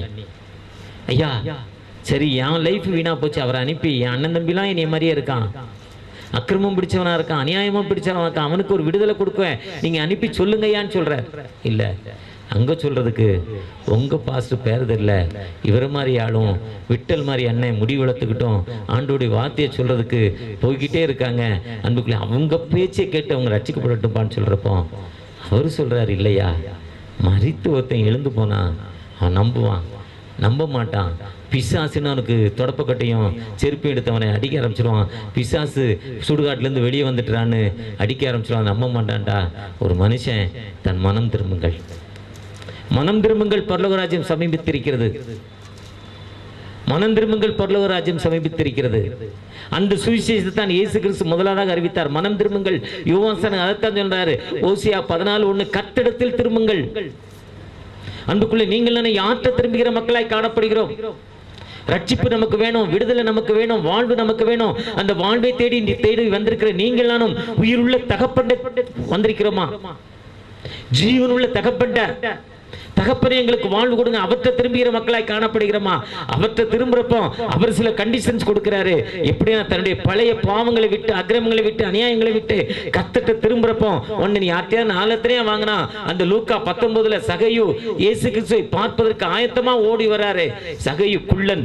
ஐயா சரி என் லைஃப் வீணா போச்சு அவரை அனுப்பி என் அண்ணன் தம்பிலாம் என்னைய மாதிரியே இருக்கான் அக்கிரமம் பிடிச்சவனா இருக்கான் அநியாயமா பிடிச்சவனா இருக்கான் அவனுக்கு ஒரு விடுதலை கொடுக்குவேன் நீங்க அனுப்பி சொல்லுங்கய்யான்னு சொல்ற இல்ல அங்க சொல்றதுக்கு உங்க பாஸ்ட் பேரது இல்ல இவரை மாதிரி ஆளும் விட்டல் மாதிரி அண்ணன் முடி வளர்த்துக்கிட்டோம் ஆண்டோடைய வார்த்தையை சொல்றதுக்கு போய்கிட்டே இருக்காங்க அன்புக்குள்ள அவங்க பேச்சை கேட்டு அவங்க ரட்சிக்கப்படட்டும்பான்னு சொல்றப்போ அவர் சொல்றாரு இல்லையா மறித்து ஒருத்தன் எழுந்து போனா அவன் நம்புவான் நம்ப மாட்டான் பிசாசுன்னு அவனுக்கு தொடப்பக்கட்டையும் செருப்பையும் எடுத்தவனை அடிக்க ஆரம்பிச்சிருவான் பிசாசு சுடுகாட்டிலேருந்து வெளியே வந்துட்டுறான்னு அடிக்க ஆரம்பிச்சிருவான் நம்ப மாட்டான்டா ஒரு மனுஷன் தன் மனம் திரும்புங்கள் மனம் திரும்புங்கள் பரலோகராஜ்யம் சமீபித்திருக்கிறது மனம் திரும்புங்கள் பரலோக ராஜ்யம் சமீபித்திருக்கிறது அந்த சுவிசேஷத்தை தான் இயேசு கிறிஸ்து முதலாவதாக அறிவித்தார் மனம் திரும்புங்கள் யோவாசன் அதைத்தான் சொல்றாரு ஓசியா பதினாலு ஒண்ணு கட்டிடத்தில் திரும்புங்கள் அன்புக்குள்ளே நீங்கள் யாற்ற திரும்புகிற மக்களாய் காணப்படுகிறோம் ரட்சிப்பு நமக்கு வேணும் விடுதலை நமக்கு வேணும் வாழ்வு நமக்கு வேணும் அந்த வாழ்வை தேடி தேடி வந்திருக்கிற நீங்கள் நானும் உயிருள்ள தகப்பண்ட வந்திருக்கிறோமா ஜீவனுள்ள தகப்பண்ட தகப்பனே எங்களுக்கு வாழ்வு கொடுங்க அவற்றை திரும்புகிற மக்களாய் காணப்படுகிறோமா அவற்றை திரும்புறப்போ அவர் சில கண்டிஷன்ஸ் கொடுக்கிறாரு எப்படியா தன்னுடைய பழைய பாவங்களை விட்டு அக்கிரமங்களை விட்டு அநியாயங்களை விட்டு கத்துட்டு திரும்புறப்போ ஒன்னு நீ யார்ட்டையா நாலத்திரையா வாங்கினா அந்த லூக்கா பத்தொன்பதுல சகையு இயேசு கிறிஸ்துவை பார்ப்பதற்கு ஆயத்தமா ஓடி வராரு சகையு குள்ளன்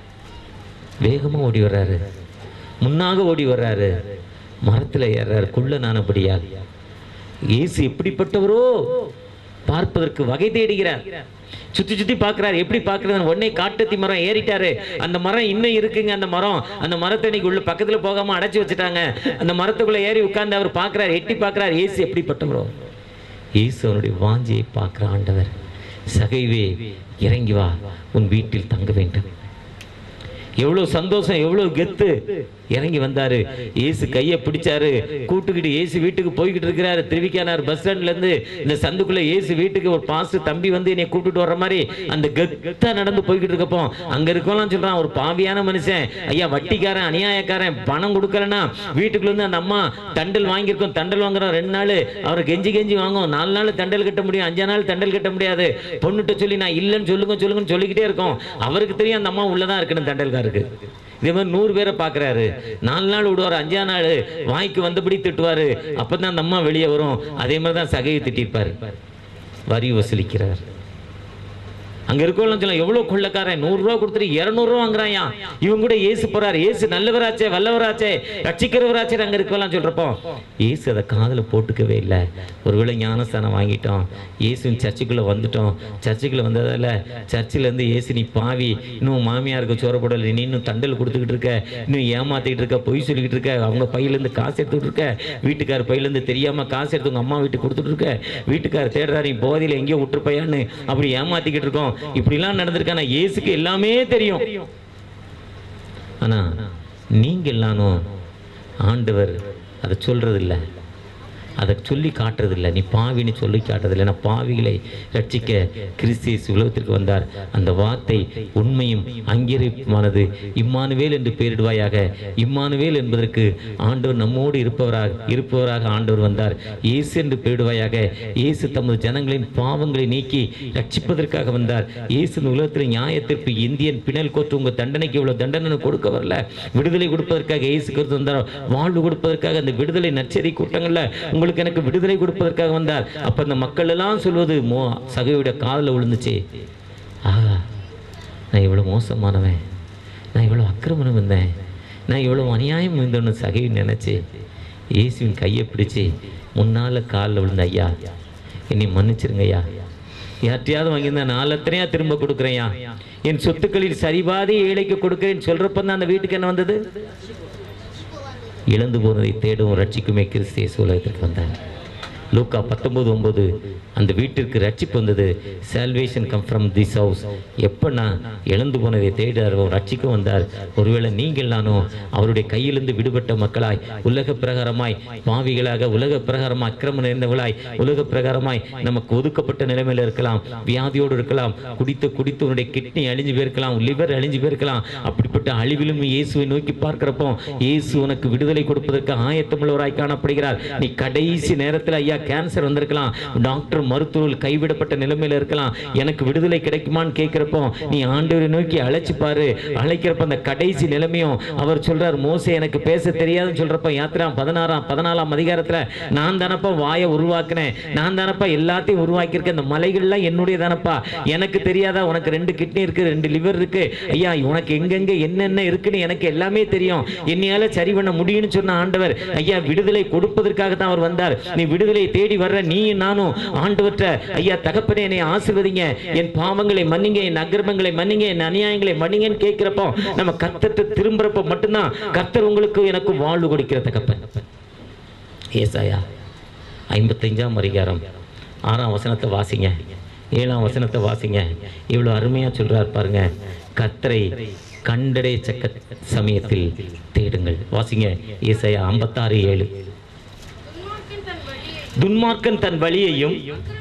வேகமா ஓடி வர்றாரு முன்னாக ஓடி வர்றாரு மரத்துல ஏறாரு குள்ளனானபடியால் இயேசு எப்படிப்பட்டவரோ பார்ப்பதற்கு வகை தேடுகிறார் சுத்தி சுத்தி பார்க்கிறார் எப்படி பார்க்கறது உடனே காட்டுத்தி மரம் ஏறிட்டாரு அந்த மரம் இன்னும் இருக்குங்க அந்த மரம் அந்த மரத்தை இன்னைக்கு உள்ள பக்கத்துல போகாம அடைச்சு வச்சுட்டாங்க அந்த மரத்துக்குள்ள ஏறி உட்கார்ந்து அவர் பார்க்கிறார் எட்டி பார்க்கிறார் இயேசு எப்படிப்பட்டவரோ இயேசு அவனுடைய வாஞ்சியை பார்க்கிற ஆண்டவர் சகைவே இறங்கி வா உன் வீட்டில் தங்க வேண்டும் எவ்வளவு சந்தோஷம் எவ்வளவு கெத்து இறங்கி வந்தாரு இயேசு கையை பிடிச்சாரு கூட்டுக்கிட்டு இயேசு வீட்டுக்கு போய்கிட்டு இருக்கிறாரு திருவிக்கானார் பஸ் ஸ்டாண்ட்ல இருந்து இந்த சந்துக்குள்ள இயேசு வீட்டுக்கு ஒரு பாஸ்டர் தம்பி வந்து என்னை கூப்பிட்டு வர்ற மாதிரி அந்த கெத்தா நடந்து போய்கிட்டு இருக்கப்போ அங்க இருக்கலாம் சொல்றான் ஒரு பாவியான மனுஷன் ஐயா வட்டிக்காரன் அநியாயக்காரன் பணம் கொடுக்கலன்னா வீட்டுக்குள்ள இருந்து அந்த அம்மா தண்டல் வாங்கியிருக்கோம் தண்டல் வாங்குறோம் ரெண்டு நாள் அவரை கெஞ்சி கெஞ்சி வாங்கும் நாலு நாள் தண்டல் கட்ட முடியும் அஞ்சு நாள் தண்டல் கட்ட முடியாது பொண்ணுகிட்ட சொல்லி நான் இல்லைன்னு சொல்லுங்க சொல்லுங்கன்னு சொல்லிக்கிட்டே இருக்கோம் அவருக்கு தெரியும் அந்த அம்மா உள்ளதான் இருக்கணும் தண்டல்காருக்கு இதே மாதிரி நூறு பேரை பார்க்குறாரு நாலு நாள் விடுவார் அஞ்சா நாள் வாய்க்கு வந்தபடி திட்டுவார் அப்போ தான் அந்த அம்மா வெளியே வரும் அதே மாதிரி தான் சகையை திட்டிருப்பார் வரி வசூலிக்கிறார் அங்க இருக்கவங்க சொல்ல எவ்வளவு கொள்ளக்காரன் நூறு ரூபா கொடுத்துட்டு இருநூறு ரூபா வாங்குறாயா இவங்க கூட ஏசு போறாரு ஏசு நல்லவராச்சே வல்லவராச்சே ரட்சிக்கிறவராச்சே அங்க இருக்கலாம் சொல்றப்போ ஏசு அதை காதுல போட்டுக்கவே இல்லை ஒருவேளை ஞானஸ்தானம் வாங்கிட்டோம் இயேசுவின் சர்ச்சுக்குள்ள வந்துட்டோம் சர்ச்சுக்குள்ள வந்ததால சர்ச்சில் இருந்து ஏசு நீ பாவி இன்னும் மாமியாருக்கு சோற போடல நீ இன்னும் தண்டல் கொடுத்துக்கிட்டு இருக்க இன்னும் ஏமாத்திட்டு இருக்க பொய் சொல்லிக்கிட்டு இருக்க அவங்க பையில இருந்து காசு எடுத்துக்கிட்டு இருக்க வீட்டுக்கார் பையில இருந்து தெரியாம காசு எடுத்து உங்க அம்மா வீட்டுக்கு கொடுத்துட்டு இருக்க வீட்டுக்கார் தேடுறாரு நீ போதையில எங்கேயோ விட்டுருப்பையான்னு அப்படி ஏமாத்திக்கிட்டு இருக்கோம் இப்படிலாம் நடந்திருக்கா நான் இயேசுக்கு எல்லாமே தெரியும் ஆனா நீங்க எல்லாரும் ஆண்டவர் அதை சொல்றது இல்ல அதை சொல்லி காட்டுறதில்ல நீ பாவின்னு சொல்லி காட்டுறதில்லை நான் பாவிகளை ரட்சிக்க கிறிஸ்தியஸ் உலகத்திற்கு வந்தார் அந்த வார்த்தை உண்மையும் அங்கீகரிப்புமானது இம்மானுவேல் என்று பெயரிடுவாயாக இம்மானுவேல் என்பதற்கு ஆண்டவர் நம்மோடு இருப்பவராக இருப்பவராக ஆண்டவர் வந்தார் இயேசு என்று பெயரிடுவாயாக இயேசு தமது ஜனங்களின் பாவங்களை நீக்கி ரட்சிப்பதற்காக வந்தார் இயேசு இந்த உலகத்தில் நியாயத்திற்கு இந்தியன் பிணல் கோத்து உங்க தண்டனைக்கு இவ்வளவு தண்டனை கொடுக்க வரல விடுதலை கொடுப்பதற்காக இயேசு கிறிஸ்து வந்தார் வாழ்வு கொடுப்பதற்காக அந்த விடுதலை நற்செய்தி கூட்டங்கள்ல உங்களுக்கு எனக்கு விடுதலை கொடுப்பதற்காக வந்தார் அப்ப அந்த மக்கள் எல்லாம் சொல்வது மோ சகையுடைய காதுல விழுந்துச்சு ஆஹா நான் இவ்வளவு மோசமானவன் நான் இவ்வளவு அக்கிரமணம் இருந்தேன் நான் இவ்வளவு அநியாயம் இருந்தேன்னு சகை நினைச்சு இயேசுவின் கையை பிடிச்சு முன்னால காலில் விழுந்த ஐயா என்னை மன்னிச்சிருங்க ஐயா யார்ட்டையாவது வாங்கியிருந்தா நாலு எத்தனையா திரும்ப கொடுக்குறேன்யா என் சொத்துக்களில் சரிபாதி ஏழைக்கு கொடுக்கிறேன்னு சொல்றப்ப தான் அந்த வீட்டுக்கு என்ன வந்தது இழந்து போனதை தேடும் ரட்சிக்குமே கிறிஸ்திய உலகத்திற்கு வந்தார் லூக்கா பத்தொன்பது ஒன்பது அந்த வீட்டிற்கு ரட்சிப்பு வந்தது salvation come from this house எப்போ நான் இழந்து போனதை தேடுறாரோ ரட்சிக்க வந்தார் ஒருவேளை நீங்கள் நானும் அவருடைய கையிலிருந்து விடுபட்ட மக்களாய் உலக பிரகாரமாய் பாவிகளாக உலக பிரகாரமாய் அக்கிரமம் நிறைந்தவளாய் உலக பிரகாரமாய் நமக்கு ஒதுக்கப்பட்ட நிலைமையில இருக்கலாம் வியாதியோடு இருக்கலாம் குடித்து குடித்து உன்னுடைய கிட்னி அழிஞ்சு போயிருக்கலாம் லிவர் அழிஞ்சு போயிருக்கலாம் அப்படிப்பட்ட அழிவிலும் இயேசுவை நோக்கி பார்க்கிறப்போ இயேசு உனக்கு விடுதலை கொடுப்பதற்கு ஆயத்தமுள்ளவராய் காணப்படுகிறார் நீ கடைசி நேரத்தில் ஐயா கேன்சர் வந்திருக்கலாம் டாக்டர் மருத்துவர்கள் கைவிடப்பட்ட நிலைமையில இருக்கலாம் எனக்கு விடுதலை கிடைக்குமான்னு கேட்கிறப்போ நீ ஆண்டவரை நோக்கி அழைச்சு பாரு அழைக்கிறப்ப அந்த கடைசி நிலைமையும் அவர் சொல்றார் மோசே எனக்கு பேச தெரியாதுன்னு சொல்றப்ப யாத்திராம் பதினாறாம் பதினாலாம் அதிகாரத்துல நான் தானப்பா வாயை உருவாக்குனேன் நான் தானப்பா எல்லாத்தையும் உருவாக்கியிருக்கேன் இந்த மலைகள்லாம் என்னுடைய தானப்பா எனக்கு தெரியாதா உனக்கு ரெண்டு கிட்னி இருக்கு ரெண்டு லிவர் இருக்கு ஐயா உனக்கு எங்கெங்க என்னென்ன இருக்குன்னு எனக்கு எல்லாமே தெரியும் என்னையால சரி பண்ண முடியும்னு சொன்ன ஆண்டவர் ஐயா விடுதலை கொடுப்பதற்காக தான் அவர் வந்தார் நீ விடுதலை தேடி வர்ற நீ நானும் ஆண்டவற்ற ஐயா தகப்பனே என்னை ஆசீர்வதிங்க என் பாவங்களை மன்னிங்க என் அக்கிரமங்களை மன்னிங்க என் அநியாயங்களை மன்னிங்கன்னு கேட்கிறப்போ நம்ம கத்தத்தை திரும்புறப்ப மட்டும்தான் கர்த்தர் உங்களுக்கு எனக்கு வாழ்வு கொடுக்கிற தகப்பன் ஏசாயா ஐம்பத்தஞ்சாம் அதிகாரம் ஆறாம் வசனத்தை வாசிங்க ஏழாம் வசனத்தை வாசிங்க இவ்வளோ அருமையாக சொல்றார் பாருங்க கத்தரை கண்டடையச்சக்க சமயத்தில் தேடுங்கள் வாசிங்க ஏசாயா ஐம்பத்தாறு ஏழு துன்மார்க்கன் தன் வழியை துன்மார்க்கன் தன் வழியையும்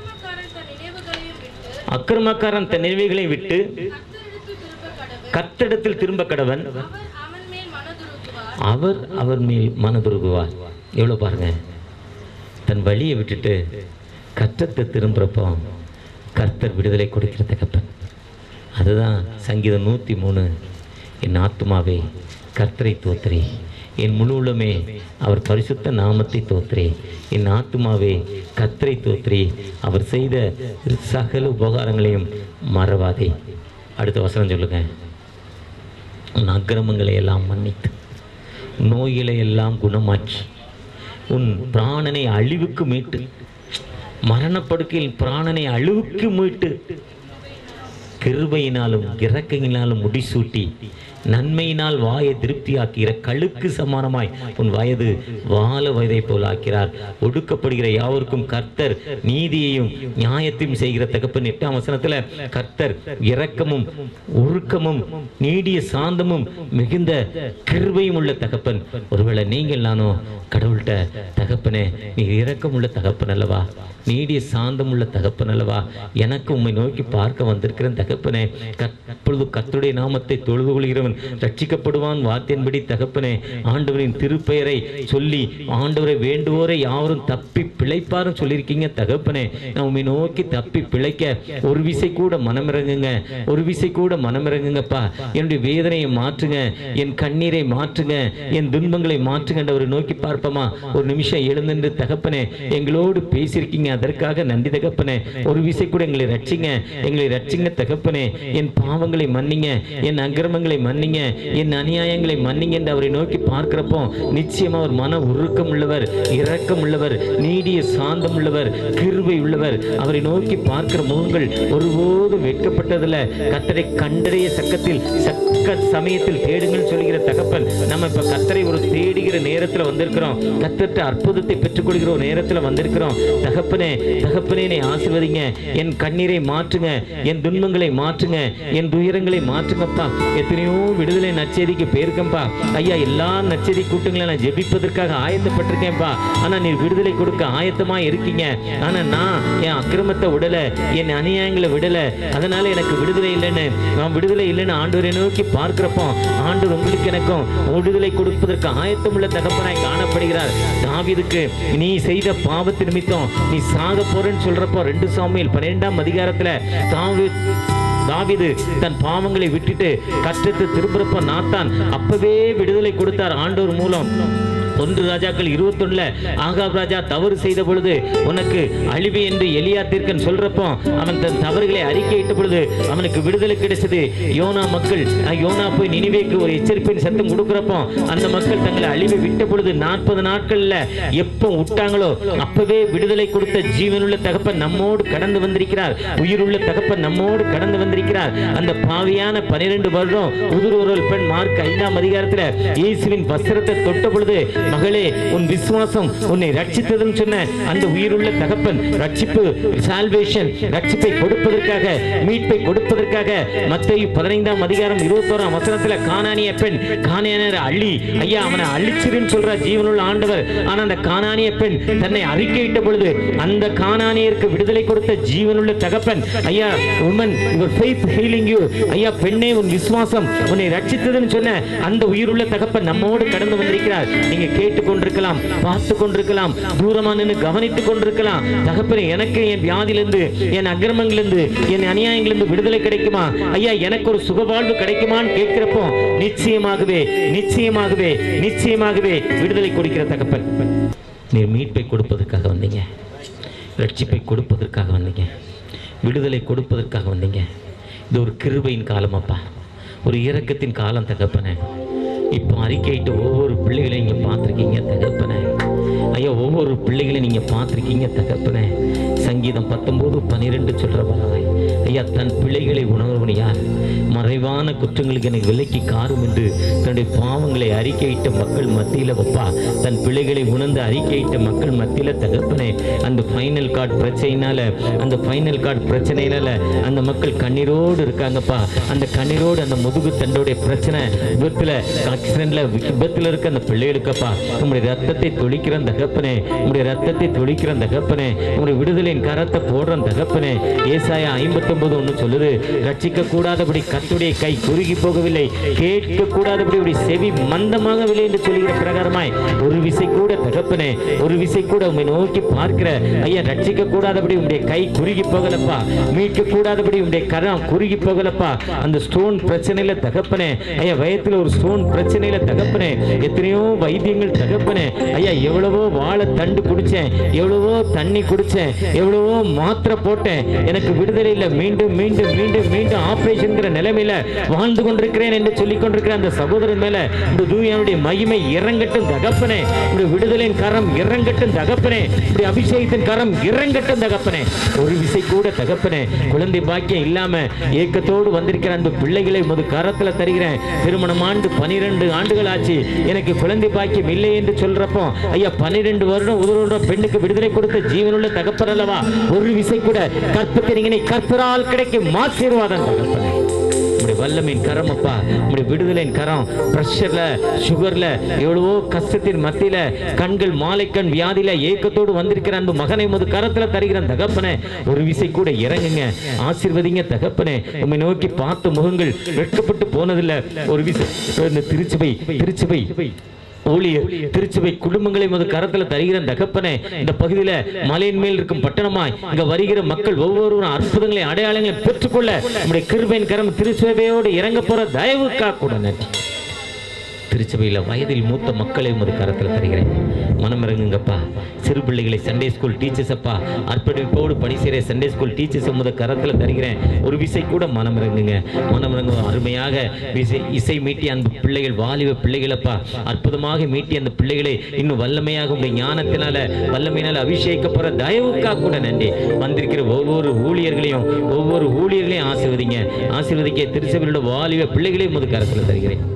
அக்கிரமக்காரன் தன் நினைவுகளையும் விட்டு அக்கிரமக்காரன் தன் நினைவுகளையும் விட்டு கர்த்தரிடத்தில் திரும்ப கடவன் கர்த்தரிடத்தில் திரும்ப கடவன் அவர் அவன் மேல் மனதுருகுவார் அவர் அவர் மேல் மனதுருகுவார் எவ்வளோ பாருங்க தன் வழியை விட்டுட்டு கர்த்தத்தை திரும்புகிறப்போ கர்த்தர் விடுதலை கொடுக்கிற தகப்பன் அதுதான் சங்கீதம் நூற்றி மூணு என் ஆத்துமாவே கர்த்தரை தோத்திரி என் முழு உள்ளமே அவர் பரிசுத்த நாமத்தை தோத்திரி என் ஆத்துமாவே கர்த்தரை தோத்திரி அவர் செய்த சகல உபகாரங்களையும் மறவாதே அடுத்த வசனம் சொல்லுங்க உன் அக்கிரமங்களை எல்லாம் மன்னித்து நோய்களை எல்லாம் குணமாக்கி உன் பிராணனை அழிவுக்கு மீட்டு மரணப்படுக்கையில் பிராணனை அழிவுக்கு மீட்டு கிருபையினாலும் இறக்கையினாலும் முடிசூட்டி நன்மையினால் வாயை திருப்தியாக்குகிற கழுக்கு சமானமாய் உன் வயது வாழ வயதை போல் ஆக்கிறார் ஒடுக்கப்படுகிற யாவருக்கும் கர்த்தர் நீதியையும் நியாயத்தையும் செய்கிற தகப்பன் எட்டாம் வசனத்துல கர்த்தர் இரக்கமும் உருக்கமும் நீடிய சாந்தமும் மிகுந்த கிருபையும் உள்ள தகப்பன் ஒருவேளை நீங்கள் நானும் கடவுள்கிட்ட தகப்பனே நீ இரக்கம் உள்ள தகப்பன் அல்லவா நீடிய சாந்தம் உள்ள தகப்பன் அல்லவா எனக்கு உம்மை நோக்கி பார்க்க வந்திருக்கிறேன் தகப்பனே கற்பொழுது கர்த்தருடைய நாமத்தை தொழுது கொள்கிறவன் ரட்சிக்கப்படுவான் வார்த்தையின்படி தகப்பனே ஆண்டவரின் திருப்பெயரை சொல்லி ஆண்டவரை வேண்டுவோரை யாவரும் தப்பி பிழைப்பாரும் சொல்லியிருக்கீங்க தகப்பனே நான் உம்மை நோக்கி தப்பி பிழைக்க ஒரு விசை கூட மனமிறங்குங்க ஒரு விசை கூட மனமிறங்குங்கப்பா என்னுடைய வேதனையை மாற்றுங்க என் கண்ணீரை மாற்றுங்க என் துன்பங்களை மாற்றுங்கன்றவரை நோக்கி பார்ப்போமா ஒரு நிமிஷம் எழுந்திருந்து தகப்பனே எங்களோடு பேசியிருக்கீங்க அதற்காக நன்றி தகப்பனே ஒரு விசை கூட எங்களை ரட்சிங்க எங்களை ரட்சிங்க தகப்பனே என் பாவங்களை மன்னிங்க என் அக்கிரமங்களை மன்னிங்க என் அநியாயங்களை மன்னிங்க என்று அவரை நோக்கி பார்க்கிறப்போ நிச்சயமா அவர் மன உருக்கம் உள்ளவர் இரக்கம் உள்ளவர் நீடிய சாந்தம் உள்ளவர் கிருபை உள்ளவர் அவரை நோக்கி பார்க்கிற முகங்கள் ஒருபோதும் வெட்கப்பட்டதில்ல கத்தரை கண்டடைய சக்கத்தில் சக்க சமயத்தில் தேடுங்கள் சொல்கிற தகப்பன் நம்ம இப்ப கத்தரை ஒரு தேடுகிற நேரத்துல வந்திருக்கிறோம் கத்தர்ட்ட அற்புதத்தை பெற்றுக்கொள்கிற ஒரு நேரத்துல வந்திருக்கிறோம் தகப்பனே தகப்பனே என்னை ஆசீர்வதிங்க என் கண்ணீரை மாற்றுங்க என் துன்பங்களை மாற்றுங்க என் துயரங்களை மாற்றுங்கப்பா எத்தனையோ விடுதலை நச்செய்திக்கு போயிருக்கேன்ப்பா ஐயா எல்லா நச்செய்தி கூட்டங்களை நான் ஜெபிப்பதற்காக ஆயத்தப்பட்டிருக்கேன்ப்பா ஆனா நீர் விடுதலை கொடுக்க ஆயத்தமா இருக்கீங்க ஆனா நான் என் அக்கிரமத்தை விடல என் அநியாயங்களை விடல அதனால எனக்கு விடுதலை இல்லைன்னு நான் விடுதலை இல்லைன்னு ஆண்டவரை நோக்கி பார்க்கிறப்போ ஆண்டவர் உங்களுக்கு எனக்கும் விடுதலை கொடுப்பதற்கு ஆயத்தமுள்ள தகப்பனாய் காணப்படுகிறார் தாவீதுக்கு நீ செய்த பாவத்து நிமித்தம் நீ சாக போறேன்னு சொல்றப்போ ரெண்டு சாமியில் பன்னிரெண்டாம் அதிகாரத்துல தாவீது தாவீது தன் பாவங்களை விட்டுட்டு கஷ்டத்தை திரும்புறப்ப நாத்தான் அப்பவே விடுதலை கொடுத்தார் ஆண்டவர் மூலம் ஒன்று ராஜாக்கள் இருபத்தொன்னுல ஆகாப் ராஜா தவறு செய்த பொழுது உனக்கு அழிவு என்று எலியா தீர்க்கன் சொல்றப்போ அவன் தன் தவறுகளை அறிக்கையிட்ட பொழுது அவனுக்கு விடுதலை கிடைச்சது யோனா மக்கள் அஹ், யோனா போய் நினைவேக்கு ஒரு எச்சரிப்பின் சத்தம் கொடுக்குறப்போ அந்த மக்கள் தங்களை அழிவை விட்ட பொழுது நாற்பது நாட்கள்ல எப்போ விட்டாங்களோ அப்பவே விடுதலை கொடுத்த ஜீவனுள்ள தகப்பன் நம்மோடு கடந்து வந்திருக்கிறார் உயிருள்ள தகப்பன் நம்மோடு கடந்து வந்திருக்கிறார் அந்த பாவியான பனிரெண்டு வருடம் உதிரொருவல் பெண் மார்க் ஐந்தாம் அதிகாரத்துல இயேசுவின் வஸ்திரத்தை தொட்ட பொழுது மகளே உன் விசுவாசம் உன்னை ரட்சித்ததுன்னு சொன்ன அந்த உயிருள்ள தகப்பன் ரட்சிப்பு சால்வேஷன் ரட்சிப்பை கொடுப்பதற்காக மீட்பை கொடுப்பதற்காக மத்தேயு பதினைந்தாம் அதிகாரம் இருபத்தோராம் வசனத்துல கானானிய பெண் கானானியர் அள்ளி ஐயா அவனை அழிச்சிருன்னு சொல்ற ஜீவனுள்ள ஆண்டவர் ஆனா அந்த கானானிய பெண் தன்னை அறிக்கையிட்ட பொழுது அந்த கானானியருக்கு விடுதலை கொடுத்த ஜீவனுள்ள தகப்பன் ஐயா woman your faith healing you ஐயா பெண்ணே உன் விசுவாசம் உன்னை ரட்சித்ததுன்னு சொன்ன அந்த உயிருள்ள தகப்பன் நம்மோடு கடந்து வந்திருக்கிறார் நீங்க கேட்டு கொண்டிருக்கலாம் பார்த்து கொண்டிருக்கலாம் தூரமா நின்று கவனித்துக் கொண்டிருக்கலாம் தகப்பனே எனக்கு என் வியாதியிலிருந்து என் அக்கிரமங்களிலிருந்து என் அநியாயங்களிலிருந்து விடுதலை கிடைக்குமா ஐயா எனக்கு ஒரு சுகவாழ்வு கிடைக்குமான்னு கேட்கிறப்போ நிச்சயமாகவே நிச்சயமாகவே நிச்சயமாகவே விடுதலை கொடுக்கிற தகப்பன் நீர் மீட்பை கொடுப்பதற்காக வந்தீங்க ரட்சிப்பை கொடுப்பதற்காக வந்தீங்க விடுதலை கொடுப்பதற்காக வந்தீங்க இது ஒரு கிருபையின் காலமாப்பா ஒரு இரக்கத்தின் காலம் தகப்பனே இப்போ அறிக்கையிட்டு ஒவ்வொரு பிள்ளைகளையும் நீங்கள் பார்த்துருக்கீங்க தகப்பனே ஐயா ஒவ்வொரு பிள்ளைகளையும் நீங்கள் பார்த்துருக்கீங்க தகப்பனே சங்கீதம் பத்தொம்போது பன்னிரெண்டு சொல்கிறவராய் ஐயா தன் பிள்ளைகளை உணர்வன் யார் மறைவான குற்றங்களுக்கு எனக்கு விலக்கி காரும் என்று தன்னுடைய பாவங்களை அறிக்கையிட்ட மக்கள் மத்தியில் அப்பா தன் பிள்ளைகளை உணர்ந்து அறிக்கையிட்ட மக்கள் மத்தியில் தகப்பனே அந்த ஃபைனல் கார்டு பிரச்சனையினால அந்த ஃபைனல் கார்டு பிரச்சனையினால அந்த மக்கள் கண்ணீரோடு இருக்காங்கப்பா அந்த கண்ணீரோடு அந்த முதுகு தண்டோடைய பிரச்சனை விபத்தில் ஆக்சிடென்ட்ல விபத்தில் இருக்க அந்த பிள்ளைகளுக்கப்பா உங்களுடைய ரத்தத்தை தொளிக்கிற தகப்பனே உங்களுடைய ரத்தத்தை தொளிக்கிற தகப்பனே உங்களுடைய விடுதலையின் கரத்தை போடுற தகப்பனே ஏசாயா ஐம்பத்தொன்பது ஒன்று சொல்லுது ரட்சிக்க கூடாதபடி கத்துடைய கை குறுகி போகவில்லை கேட்க கூடாதபடி இப்படி செவி மந்தமாகவில்லை என்று சொல்லுகிற பிரகாரமாய் ஒரு விசை கூட தகப்பனே ஒரு விசை கூட உண்மை நோக்கி பார்க்கிற ஐயா ரட்சிக்க கூடாதபடி உங்களுடைய கை குறுகி போகலப்பா மீட்க கூடாதபடி உங்களுடைய கரம் குறுகி போகலப்பா அந்த ஸ்டோன் பிரச்சனையில தகப்பனே ஐயா வயத்துல ஒரு ஸ்டோன் பிரச்சனையில தகப்பனே எத்தனையோ வைத்தியங்கள் தகப்பனே ஐயா எவ்வளவோ வாழை தண்டு குடிச்சேன் எவ்வளவோ தண்ணி குடிச்சேன் எவ்வளவோ மாத்திரை போட்டேன் எனக்கு விடுதலை இல்லை மீண்டும் மீண்டும் மீண்டும் மீண்டும் ஆபரேஷன்ங்கிற நிலைமையில வாழ்ந்து கொண்டிருக்கிறேன் என்று சொல்லிக் கொண்டிருக்கிற அந்த சகோதரன் மேல இந்த தூயானுடைய மகிமை இறங்கட்டும் தகப்பனே இந்த விடுதலையின் கரம் இறங்கட்டும் தகப்பனே இப்படி அபிஷேகத்தின் கரம் இறங்கட்டும் தகப்பனே ஒரு விசை கூட தகப்பனே குழந்தை பாக்கியம் இல்லாம ஏக்கத்தோடு வந்திருக்கிற அந்த பிள்ளைகளை முது கரத்துல தருகிறேன் திருமணம் ஆண்டு பனிரெண்டு ஆண்டுகள் ஆச்சு எனக்கு குழந்தை பாக்கியம் இல்லை என்று சொல்றப்போ ஐயா பன்னிரெண்டு வருடம் உதவுற பெண்ணுக்கு விடுதலை கொடுத்த ஜீவனுள்ள தகப்பன் அல்லவா ஒரு விசை கூட கற்பத்தை நீங்க கற்பரால் கிடைக்கும் ஆசீர்வாதம் தகப்பனே உங்களுடைய வல்லமையின் கரம் அப்பா உங்களுடைய விடுதலையின் கரம் ப்ரெஷர்ல சுகர்ல எவ்வளவோ கஷ்டத்தின் மத்தியில கண்கள் மாலைக்கண் வியாதியில ஏக்கத்தோடு வந்திருக்கிற அந்த மகனை முது கரத்துல தருகிற தகப்பனே ஒரு விசை கூட இறங்குங்க ஆசீர்வதிங்க தகப்பனே உண்மை நோக்கி பார்த்த முகங்கள் வெட்கப்பட்டு போனதில்ல ஒரு விசை இந்த திருச்சபை திருச்சபை ஊழியர் திருச்சபை குடும்பங்களை முத கரத்துல தருகிற தகப்பனே இந்த பகுதியில மலையின் மேல் இருக்கும் பட்டணமாய் இங்க வருகிற மக்கள் ஒவ்வொருவரும் அற்புதங்களை அடையாளங்களை பெற்றுக்கொள்ள நம்முடைய கிருபையின் கரம் திருச்சபையோடு இறங்க போற தயவுக்காக கூட நன்றி திருச்சபையில் வயதில் மூத்த மக்களை உமது கரத்தில் தருகிறேன் மனமிறங்குங்கப்பா சிறு பிள்ளைகளை சண்டே ஸ்கூல் டீச்சர்ஸ் அப்பா அர்ப்பணிப்போடு பணி செய்கிற சண்டே ஸ்கூல் டீச்சர்ஸ் உமது கரத்தில் தருகிறேன் ஒரு விசை கூட மனமிறங்குங்க மனமிறங்கு அருமையாக விசை இசை மீட்டி அந்த பிள்ளைகள் வாலிப பிள்ளைகளப்பா அற்புதமாக மீட்டி அந்த பிள்ளைகளை இன்னும் வல்லமையாக உடைய ஞானத்தினால வல்லமையினால அபிஷேகப்படுற தயவுக்காக கூட நன்றி வந்திருக்கிற ஒவ்வொரு ஊழியர்களையும் ஒவ்வொரு ஊழியர்களையும் ஆசீர்வதிங்க ஆசீர்வதிக்க திருச்சபையோட வாலிப பிள்ளைகளையும் உமது கரத்தில் தருகிறேன்